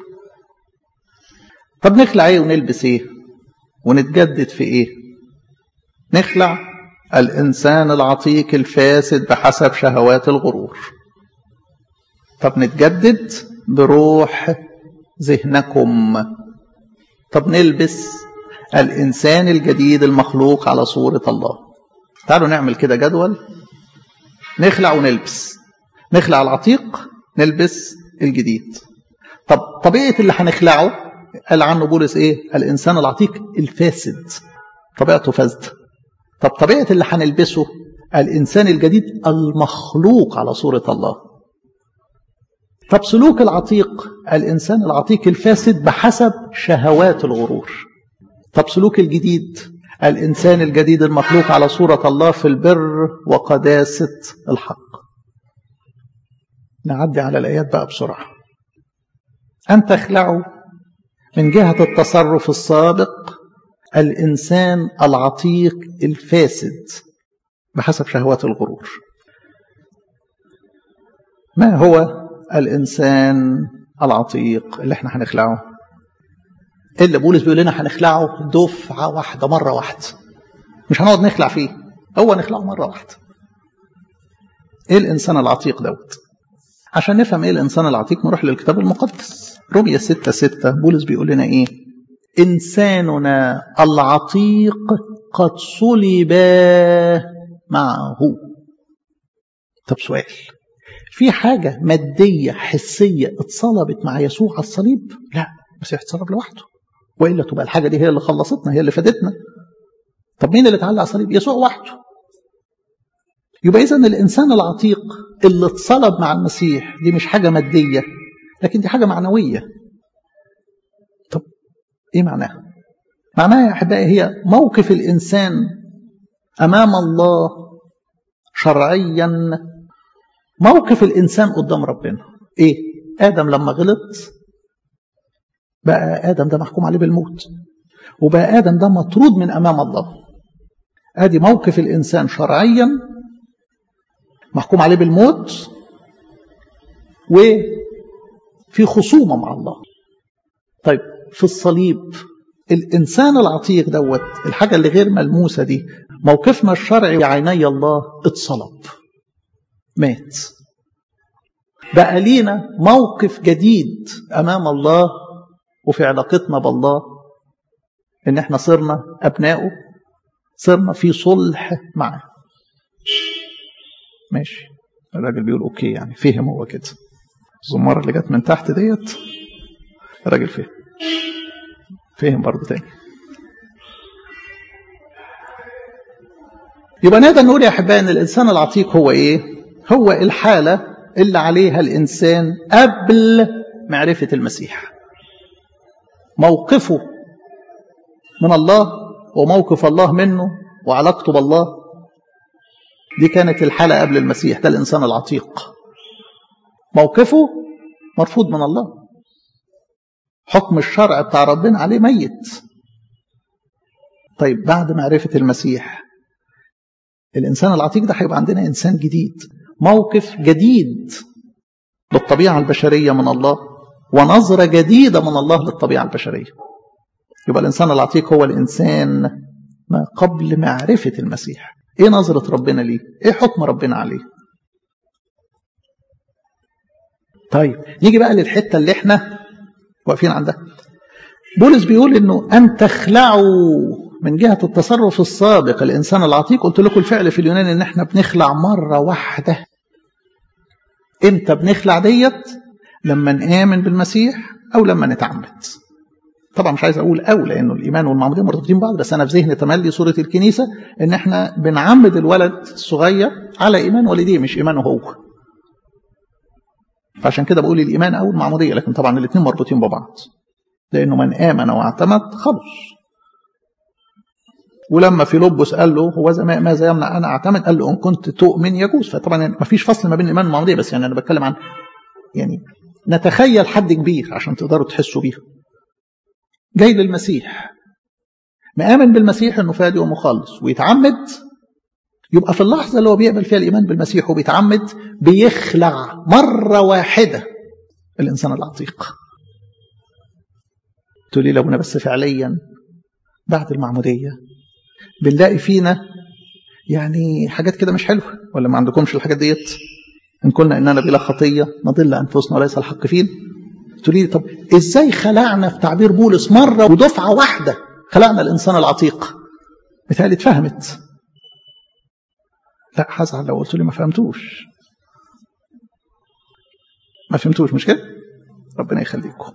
طب نخلع ايه ونلبس ايه ونتجدد في ايه نخلع الانسان العتيق الفاسد بحسب شهوات الغرور طب نتجدد بروح ذهنكم طب نلبس الانسان الجديد المخلوق على صوره الله تعالوا نعمل كده جدول نخلع ونلبس نخلع العتيق نلبس الجديد طب طبيعه اللي هنخلعه قال عنه بولس ايه الانسان العتيق الفاسد طبيعته فاسده طب طبيعه اللي هنلبسه الانسان الجديد المخلوق على صوره الله طب سلوك العتيق الانسان العتيق الفاسد بحسب شهوات الغرور طب سلوك الجديد الانسان الجديد المخلوق على صوره الله في البر وقداسه الحق نعدي على الايات بقى بسرعه ان تخلعوا من جهة التصرف السابق الإنسان العتيق الفاسد بحسب شهوات الغرور ما هو الإنسان العتيق اللي احنا هنخلعه اللي بولس بيقول لنا هنخلعه دفعة واحدة مرة واحدة مش هنقعد نخلع فيه هو نخلعه مرة واحدة ايه الإنسان العتيق دوت عشان نفهم ايه الإنسان العتيق نروح للكتاب المقدس رمية ستة ستة بولس بيقول لنا ايه إنساننا العتيق قد صلب معه طب سؤال في حاجة مادية حسية اتصلبت مع يسوع على الصليب لا المسيح اتصلب لوحده وإلا تبقى الحاجة دي هي اللي خلصتنا هي اللي فادتنا طب مين اللي اتعلق على الصليب يسوع وحده يبقى إذا الإنسان العتيق اللي اتصلب مع المسيح دي مش حاجة مادية لكن دي حاجة معنوية طب إيه معناها معناها يا أحبائي هي موقف الإنسان أمام الله شرعيا موقف الإنسان قدام ربنا إيه آدم لما غلط بقى آدم ده محكوم عليه بالموت وبقى آدم ده مطرود من أمام الله آدي موقف الإنسان شرعيا محكوم عليه بالموت وفي خصومة مع الله طيب في الصليب الإنسان العتيق دوت الحاجة اللي غير ملموسة دي موقفنا الشرعي عيني الله اتصلب مات بقى لينا موقف جديد أمام الله وفي علاقتنا بالله إن احنا صرنا أبنائه صرنا في صلح معه ماشي الراجل بيقول أوكي يعني فهم هو كده الزمارة اللي جت من تحت ديت الراجل فهم فهم برضه تاني يبقى نقدر نقول يا احبائي ان الانسان العتيق هو ايه؟ هو الحاله اللي عليها الانسان قبل معرفه المسيح. موقفه من الله وموقف الله منه وعلاقته بالله دي كانت الحاله قبل المسيح ده الانسان العتيق. موقفه مرفوض من الله. حكم الشرع بتاع ربنا عليه ميت. طيب بعد معرفه المسيح الإنسان العتيق ده هيبقى عندنا إنسان جديد موقف جديد للطبيعة البشرية من الله ونظرة جديدة من الله للطبيعة البشرية يبقى الإنسان العتيق هو الإنسان ما قبل معرفة المسيح إيه نظرة ربنا ليه إيه حكم ربنا عليه طيب نيجي بقى للحتة اللي احنا واقفين عندها بولس بيقول انه ان تخلعوا من جهة التصرف السابق الإنسان العتيق قلت لكم الفعل في اليونان إن إحنا بنخلع مرة واحدة إمتى بنخلع ديت لما نآمن بالمسيح أو لما نتعمد طبعا مش عايز أقول أو لأنه الإيمان والمعمودية مرتبطين بعض بس أنا في ذهني تملي صورة الكنيسة إن إحنا بنعمد الولد الصغير على إيمان والديه مش إيمانه هو فعشان كده بقول الإيمان أو المعمودية لكن طبعا الاثنين مربوطين ببعض لأنه من آمن واعتمد خلص ولما فيلبس قال له هو ماذا يمنع انا اعتمد قال له ان كنت تؤمن يجوز فطبعا ما فيش فصل ما بين الايمان والمعموديه بس يعني انا بتكلم عن يعني نتخيل حد كبير عشان تقدروا تحسوا بيها جاي للمسيح مآمن بالمسيح انه فادي ومخلص ويتعمد يبقى في اللحظة اللي هو بيقبل فيها الإيمان بالمسيح وبيتعمد بيخلع مرة واحدة الإنسان العتيق تقول لي لو بس فعليا بعد المعمودية بنلاقي فينا يعني حاجات كده مش حلوه ولا ما عندكمش الحاجات ديت ان قلنا اننا بلا خطيه نضل انفسنا وليس الحق فين تقولي لي طب ازاي خلعنا في تعبير بولس مره ودفعه واحده خلعنا الانسان العتيق بتهيألي اتفهمت لا هزعل لو قلت لي ما فهمتوش ما فهمتوش مش كده ربنا يخليكم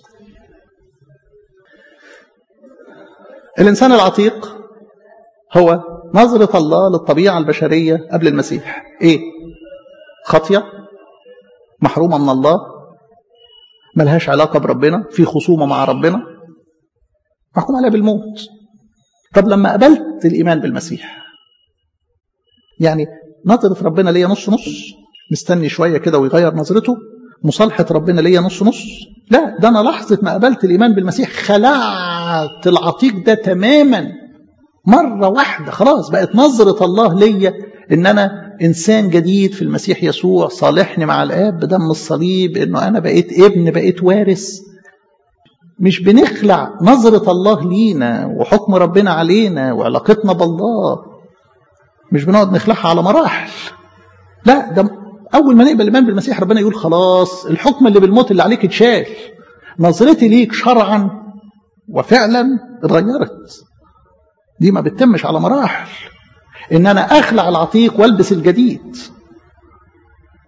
الانسان العتيق هو نظرة الله للطبيعة البشرية قبل المسيح ايه خطية محرومة من الله ملهاش علاقة بربنا في خصومة مع ربنا محكوم عليها بالموت طب لما قبلت الإيمان بالمسيح يعني نظرة ربنا ليا نص نص مستني شوية كده ويغير نظرته مصالحة ربنا ليا نص نص لا ده أنا لحظة ما قبلت الإيمان بالمسيح خلعت العتيق ده تماما مرة واحدة خلاص بقت نظرة الله ليا إن أنا إنسان جديد في المسيح يسوع صالحني مع الآب بدم الصليب إنه أنا بقيت ابن بقيت وارث مش بنخلع نظرة الله لينا وحكم ربنا علينا وعلاقتنا بالله مش بنقعد نخلعها على مراحل لا ده أول ما نقبل الإيمان بالمسيح ربنا يقول خلاص الحكم اللي بالموت اللي عليك اتشال نظرتي ليك شرعا وفعلا اتغيرت دي ما بتتمش على مراحل ان انا اخلع العتيق والبس الجديد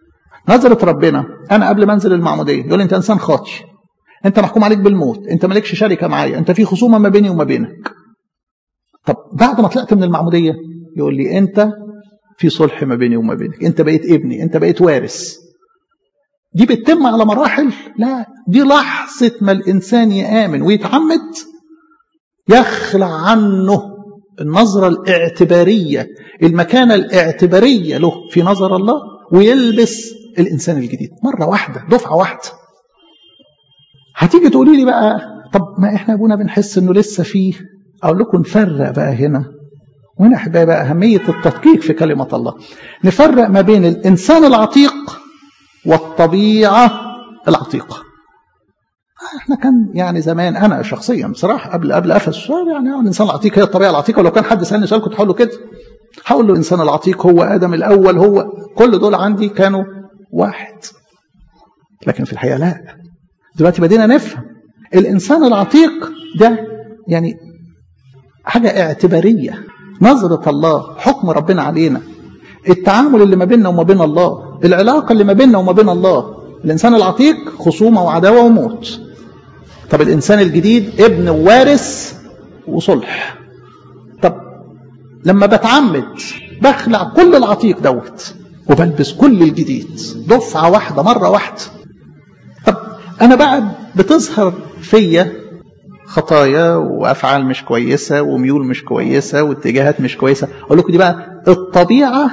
نظرة ربنا أنا قبل ما أنزل المعمودية يقول لي أنت إنسان خاطي أنت محكوم عليك بالموت أنت مالكش شركة معايا أنت في خصومة ما بيني وما بينك طب بعد ما طلعت من المعمودية يقول لي أنت في صلح ما بيني وما بينك أنت بقيت ابني أنت بقيت وارث دي بتتم على مراحل لا دي لحظة ما الإنسان يآمن ويتعمد يخلع عنه النظرة الاعتبارية المكانة الاعتبارية له في نظر الله ويلبس الإنسان الجديد مرة واحدة دفعة واحدة هتيجي تقولي لي بقى طب ما احنا ابونا بنحس انه لسه فيه اقول لكم نفرق بقى هنا وهنا احبائي بقى اهميه التدقيق في كلمه الله نفرق ما بين الانسان العتيق والطبيعه العتيقه احنا كان يعني زمان انا شخصيا بصراحه قبل قبل افسس يعني الانسان العتيق هي الطبيعه العتيقه ولو كان حد سالني سؤال كنت هقول له كده هقول له الانسان العتيق هو ادم الاول هو كل دول عندي كانوا واحد لكن في الحقيقه لا دلوقتي بدينا نفهم الانسان العتيق ده يعني حاجه اعتباريه نظره الله حكم ربنا علينا التعامل اللي ما بيننا وما بين الله العلاقه اللي ما بيننا وما بين الله الانسان العتيق خصومه وعداوه وموت طب الانسان الجديد ابن ووارث وصلح طب لما بتعمد بخلع كل العتيق دوت وبلبس كل الجديد دفعه واحده مره واحده طب انا بقى بتظهر فيا خطايا وافعال مش كويسه وميول مش كويسه واتجاهات مش كويسه اقول لكم دي بقى الطبيعه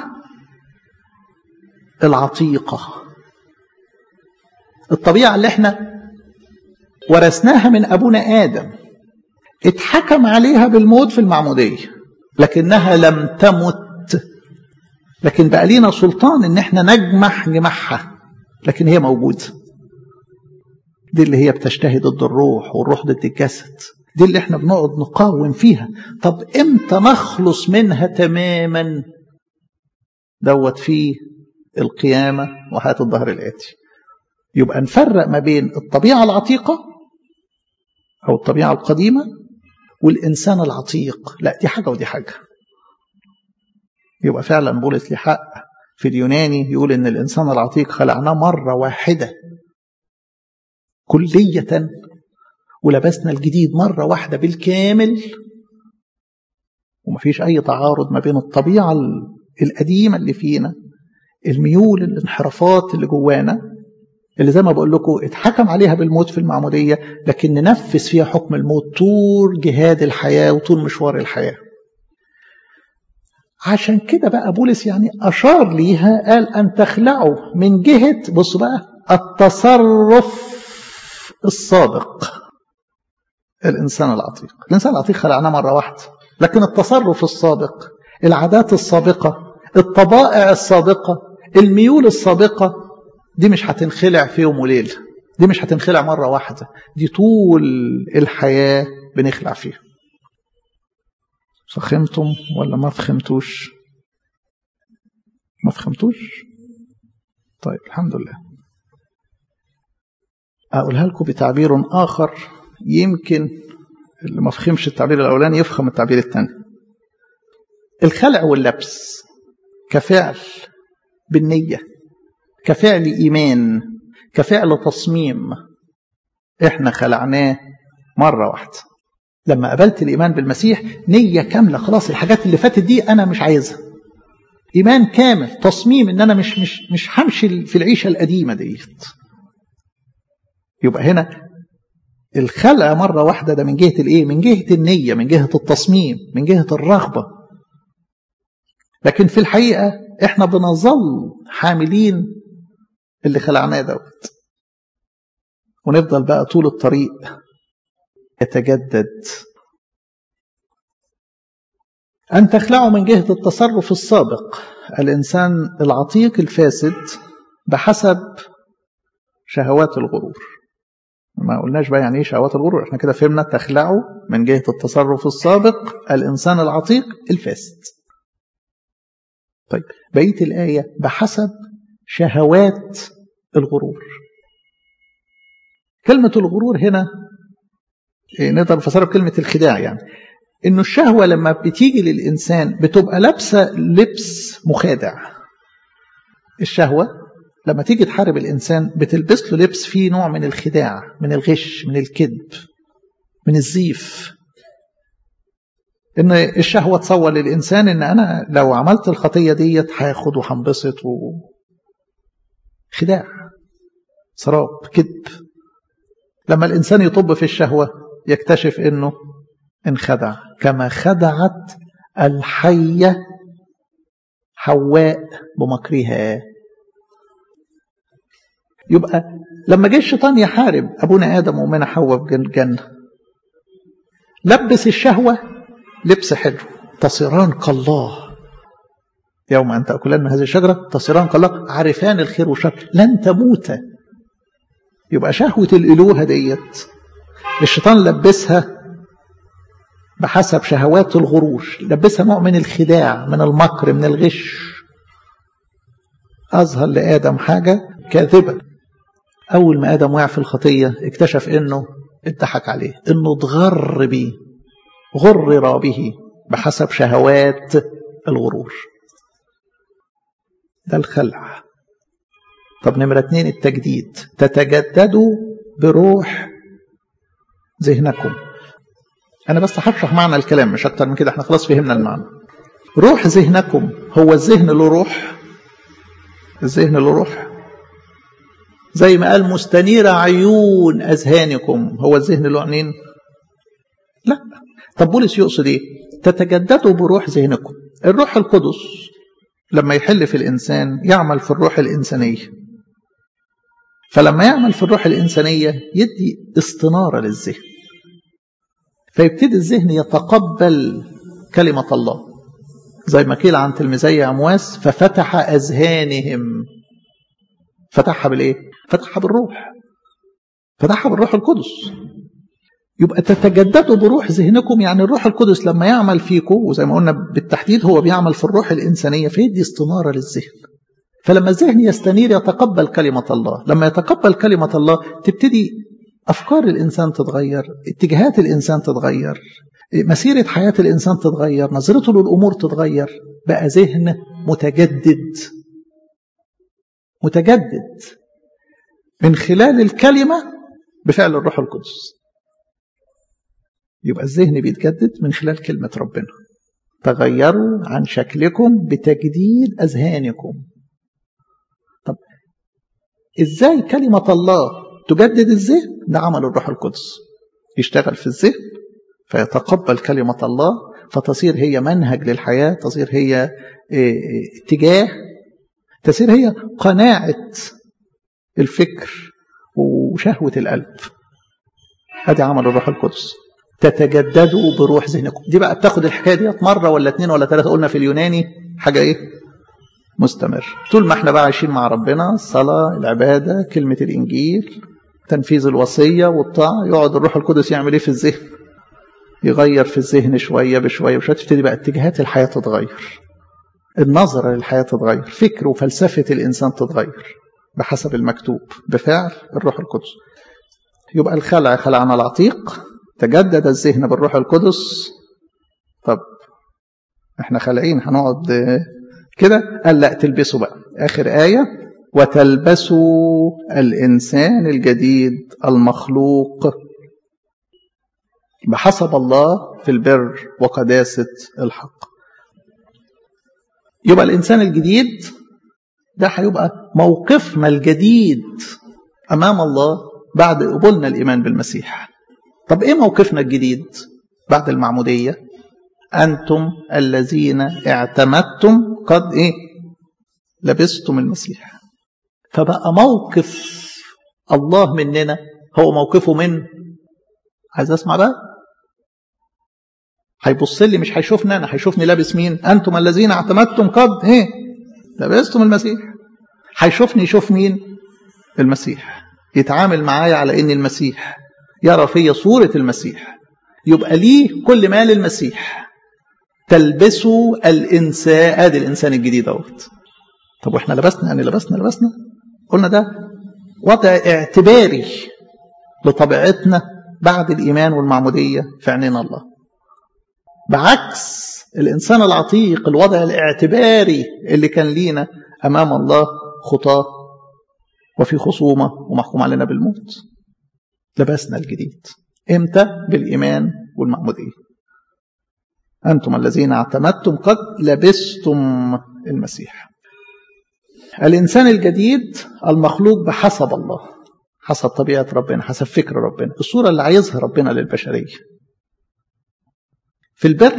العتيقه الطبيعه اللي احنا ورثناها من ابونا ادم اتحكم عليها بالموت في المعموديه لكنها لم تمت لكن بقى لينا سلطان ان احنا نجمح جماحها لكن هي موجوده دي اللي هي بتجتهد ضد الروح والروح ضد الجسد دي اللي احنا بنقعد نقاوم فيها طب امتى نخلص منها تماما دوت في القيامة وحياة الظهر الآتي يبقى نفرق ما بين الطبيعة العتيقة أو الطبيعة القديمة والإنسان العتيق لا دي حاجة ودي حاجة يبقى فعلا بولس لي حق في اليوناني يقول إن الإنسان العتيق خلعناه مرة واحدة كلية ولبسنا الجديد مرة واحدة بالكامل ومفيش أي تعارض ما بين الطبيعة القديمة اللي فينا الميول الانحرافات اللي جوانا اللي زي ما بقول لكم اتحكم عليها بالموت في المعمودية لكن ننفذ فيها حكم الموت طول جهاد الحياة وطول مشوار الحياة عشان كده بقى بولس يعني أشار ليها قال أن تخلعوا من جهة بصوا بقى التصرف السابق الإنسان العتيق الإنسان العتيق خلعناه مرة واحدة لكن التصرف السابق العادات السابقة الطبائع السابقة الميول السابقة دي مش هتنخلع في يوم وليلة دي مش هتنخلع مرة واحدة دي طول الحياة بنخلع فيها فخمتم ولا ما فخمتوش ما فخمتوش طيب الحمد لله أقولها لكم بتعبير آخر يمكن اللي ما فخمش التعبير الأولاني يفخم التعبير الثاني الخلع واللبس كفعل بالنية كفعل إيمان كفعل تصميم إحنا خلعناه مرة واحدة لما قبلت الإيمان بالمسيح نية كاملة خلاص الحاجات اللي فاتت دي أنا مش عايزها إيمان كامل تصميم إن أنا مش مش مش همشي في العيشة القديمة ديت يبقى هنا الخلع مرة واحدة ده من جهة الإيه؟ من جهة النية من جهة التصميم من جهة الرغبة لكن في الحقيقة إحنا بنظل حاملين اللي خلعناه دوت ونفضل بقى طول الطريق يتجدد أن تخلعوا من جهة التصرف السابق الإنسان العتيق الفاسد بحسب شهوات الغرور ما قلناش بقى يعني ايه شهوات الغرور احنا كده فهمنا تخلعوا من جهة التصرف السابق الإنسان العتيق الفاسد طيب بقية الآية بحسب شهوات الغرور كلمة الغرور هنا نقدر نفسرها بكلمة الخداع يعني إنه الشهوة لما بتيجي للإنسان بتبقى لابسة لبس مخادع الشهوة لما تيجي تحارب الإنسان بتلبس له لبس فيه نوع من الخداع من الغش من الكذب من الزيف ان الشهوة تصور للإنسان ان أنا لو عملت الخطية ديت هاخد وهنبسط و... خداع سراب كذب لما الإنسان يطب في الشهوة يكتشف انه انخدع كما خدعت الحية حواء بمكرها يبقى لما جه الشيطان يحارب أبونا آدم وأمنا حواء في الجنة لبس الشهوة لبس حلو تصيران كالله يوم أن تأكلان من هذه الشجرة تصيران كالله عارفان الخير والشر لن تموتا يبقى شهوة الإلوهة ديت الشيطان لبسها بحسب شهوات الغرور لبسها نوع من الخداع من المكر من الغش أظهر لآدم حاجة كاذبة أول ما آدم وقع في الخطية اكتشف إنه اتضحك عليه إنه اتغر بيه غرر به بحسب شهوات الغرور ده الخلع طب نمرة اتنين التجديد تتجددوا بروح ذهنكم أنا بس هشرح معنى الكلام مش أكتر من كده احنا خلاص فهمنا المعنى روح ذهنكم هو الذهن له روح الذهن له روح زي ما قال مستنير عيون أذهانكم هو الذهن له عينين لا طب بولس يقصد ايه تتجددوا بروح ذهنكم الروح القدس لما يحل في الإنسان يعمل في الروح الإنسانية فلما يعمل في الروح الإنسانية يدي استنارة للذهن فيبتدي الذهن يتقبل كلمة الله زي ما قيل عن تلميذي عمواس ففتح أذهانهم فتحها بالإيه؟ فتحها بالروح فتحها بالروح القدس يبقى تتجددوا بروح ذهنكم يعني الروح القدس لما يعمل فيكم وزي ما قلنا بالتحديد هو بيعمل في الروح الإنسانية فيدي استنارة للذهن فلما الذهن يستنير يتقبل كلمة الله لما يتقبل كلمة الله تبتدي أفكار الإنسان تتغير اتجاهات الإنسان تتغير مسيرة حياة الإنسان تتغير نظرته للأمور تتغير بقى ذهن متجدد متجدد من خلال الكلمة بفعل الروح القدس يبقى الذهن بيتجدد من خلال كلمة ربنا تغيروا عن شكلكم بتجديد أذهانكم طب إزاي كلمة الله تجدد الذهن ده عمل الروح القدس يشتغل في الذهن فيتقبل كلمة الله فتصير هي منهج للحياة تصير هي اتجاه تصير هي قناعة الفكر وشهوة القلب هذه عمل الروح القدس تتجددوا بروح ذهنكم دي بقى بتاخد الحكايه ديت مره ولا اتنين ولا ثلاثه قلنا في اليوناني حاجه ايه مستمر طول ما احنا بقى عايشين مع ربنا الصلاه العباده كلمه الانجيل تنفيذ الوصيه والطاعه يقعد الروح القدس يعمل ايه في الذهن يغير في الذهن شويه بشويه بشويه تبتدي بقى اتجاهات الحياه تتغير النظره للحياه تتغير فكر وفلسفه الانسان تتغير بحسب المكتوب بفعل الروح القدس يبقى الخلع خلعنا العتيق تجدد الذهن بالروح القدس طب احنا خالعين هنقعد كده قال لا تلبسوا بقى اخر آية وتلبسوا الإنسان الجديد المخلوق بحسب الله في البر وقداسة الحق يبقى الإنسان الجديد ده هيبقى موقفنا الجديد أمام الله بعد قبولنا الإيمان بالمسيح طب ايه موقفنا الجديد بعد المعمودية أنتم الذين اعتمدتم قد ايه لبستم المسيح فبقى موقف الله مننا هو موقفه من عايز اسمع بقى هيبص لي مش هيشوفني انا هيشوفني لابس مين انتم الذين اعتمدتم قد ايه لبستم المسيح هيشوفني يشوف مين المسيح يتعامل معايا على ان المسيح يرى في صورة المسيح يبقى ليه كل ما للمسيح تلبسوا الإنسان ادي الإنسان الجديد اهوت طب واحنا لبسنا يعني لبسنا لبسنا قلنا ده وضع اعتباري لطبيعتنا بعد الإيمان والمعمودية في عينين الله بعكس الإنسان العتيق الوضع الاعتباري اللي كان لينا أمام الله خطاه وفي خصومة ومحكوم علينا بالموت لبسنا الجديد امتى بالإيمان والمعمودية أنتم الذين اعتمدتم قد لبستم المسيح الإنسان الجديد المخلوق بحسب الله حسب طبيعة ربنا حسب فكر ربنا الصورة اللي عايزها ربنا للبشرية في البر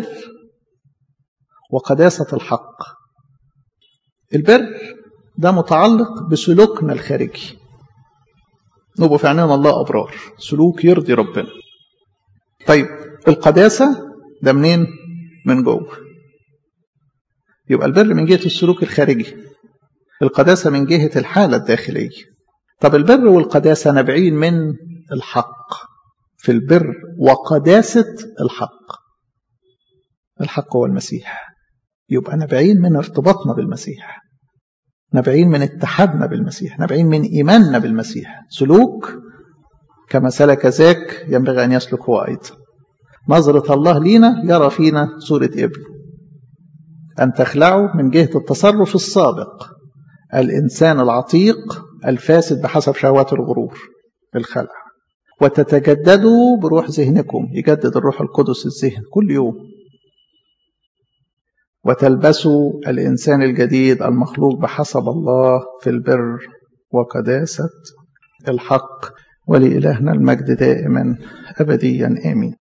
وقداسة الحق البر ده متعلق بسلوكنا الخارجي نبقى في عيننا الله أبرار سلوك يرضي ربنا طيب القداسة ده منين من جوه يبقى البر من جهة السلوك الخارجي القداسة من جهة الحالة الداخلية طب البر والقداسة نابعين من الحق في البر وقداسة الحق الحق هو المسيح يبقى نابعين من ارتباطنا بالمسيح نابعين من اتحادنا بالمسيح نابعين من إيماننا بالمسيح سلوك كما سلك ذاك ينبغي أن يسلك هو أيضا نظرة الله لينا يرى فينا صورة ابنه أن تخلعوا من جهة التصرف السابق الإنسان العتيق الفاسد بحسب شهوات الغرور الخلع وتتجددوا بروح ذهنكم يجدد الروح القدس الذهن كل يوم وتلبسوا الإنسان الجديد المخلوق بحسب الله في البر وقداسة الحق ولإلهنا المجد دائما أبديا آمين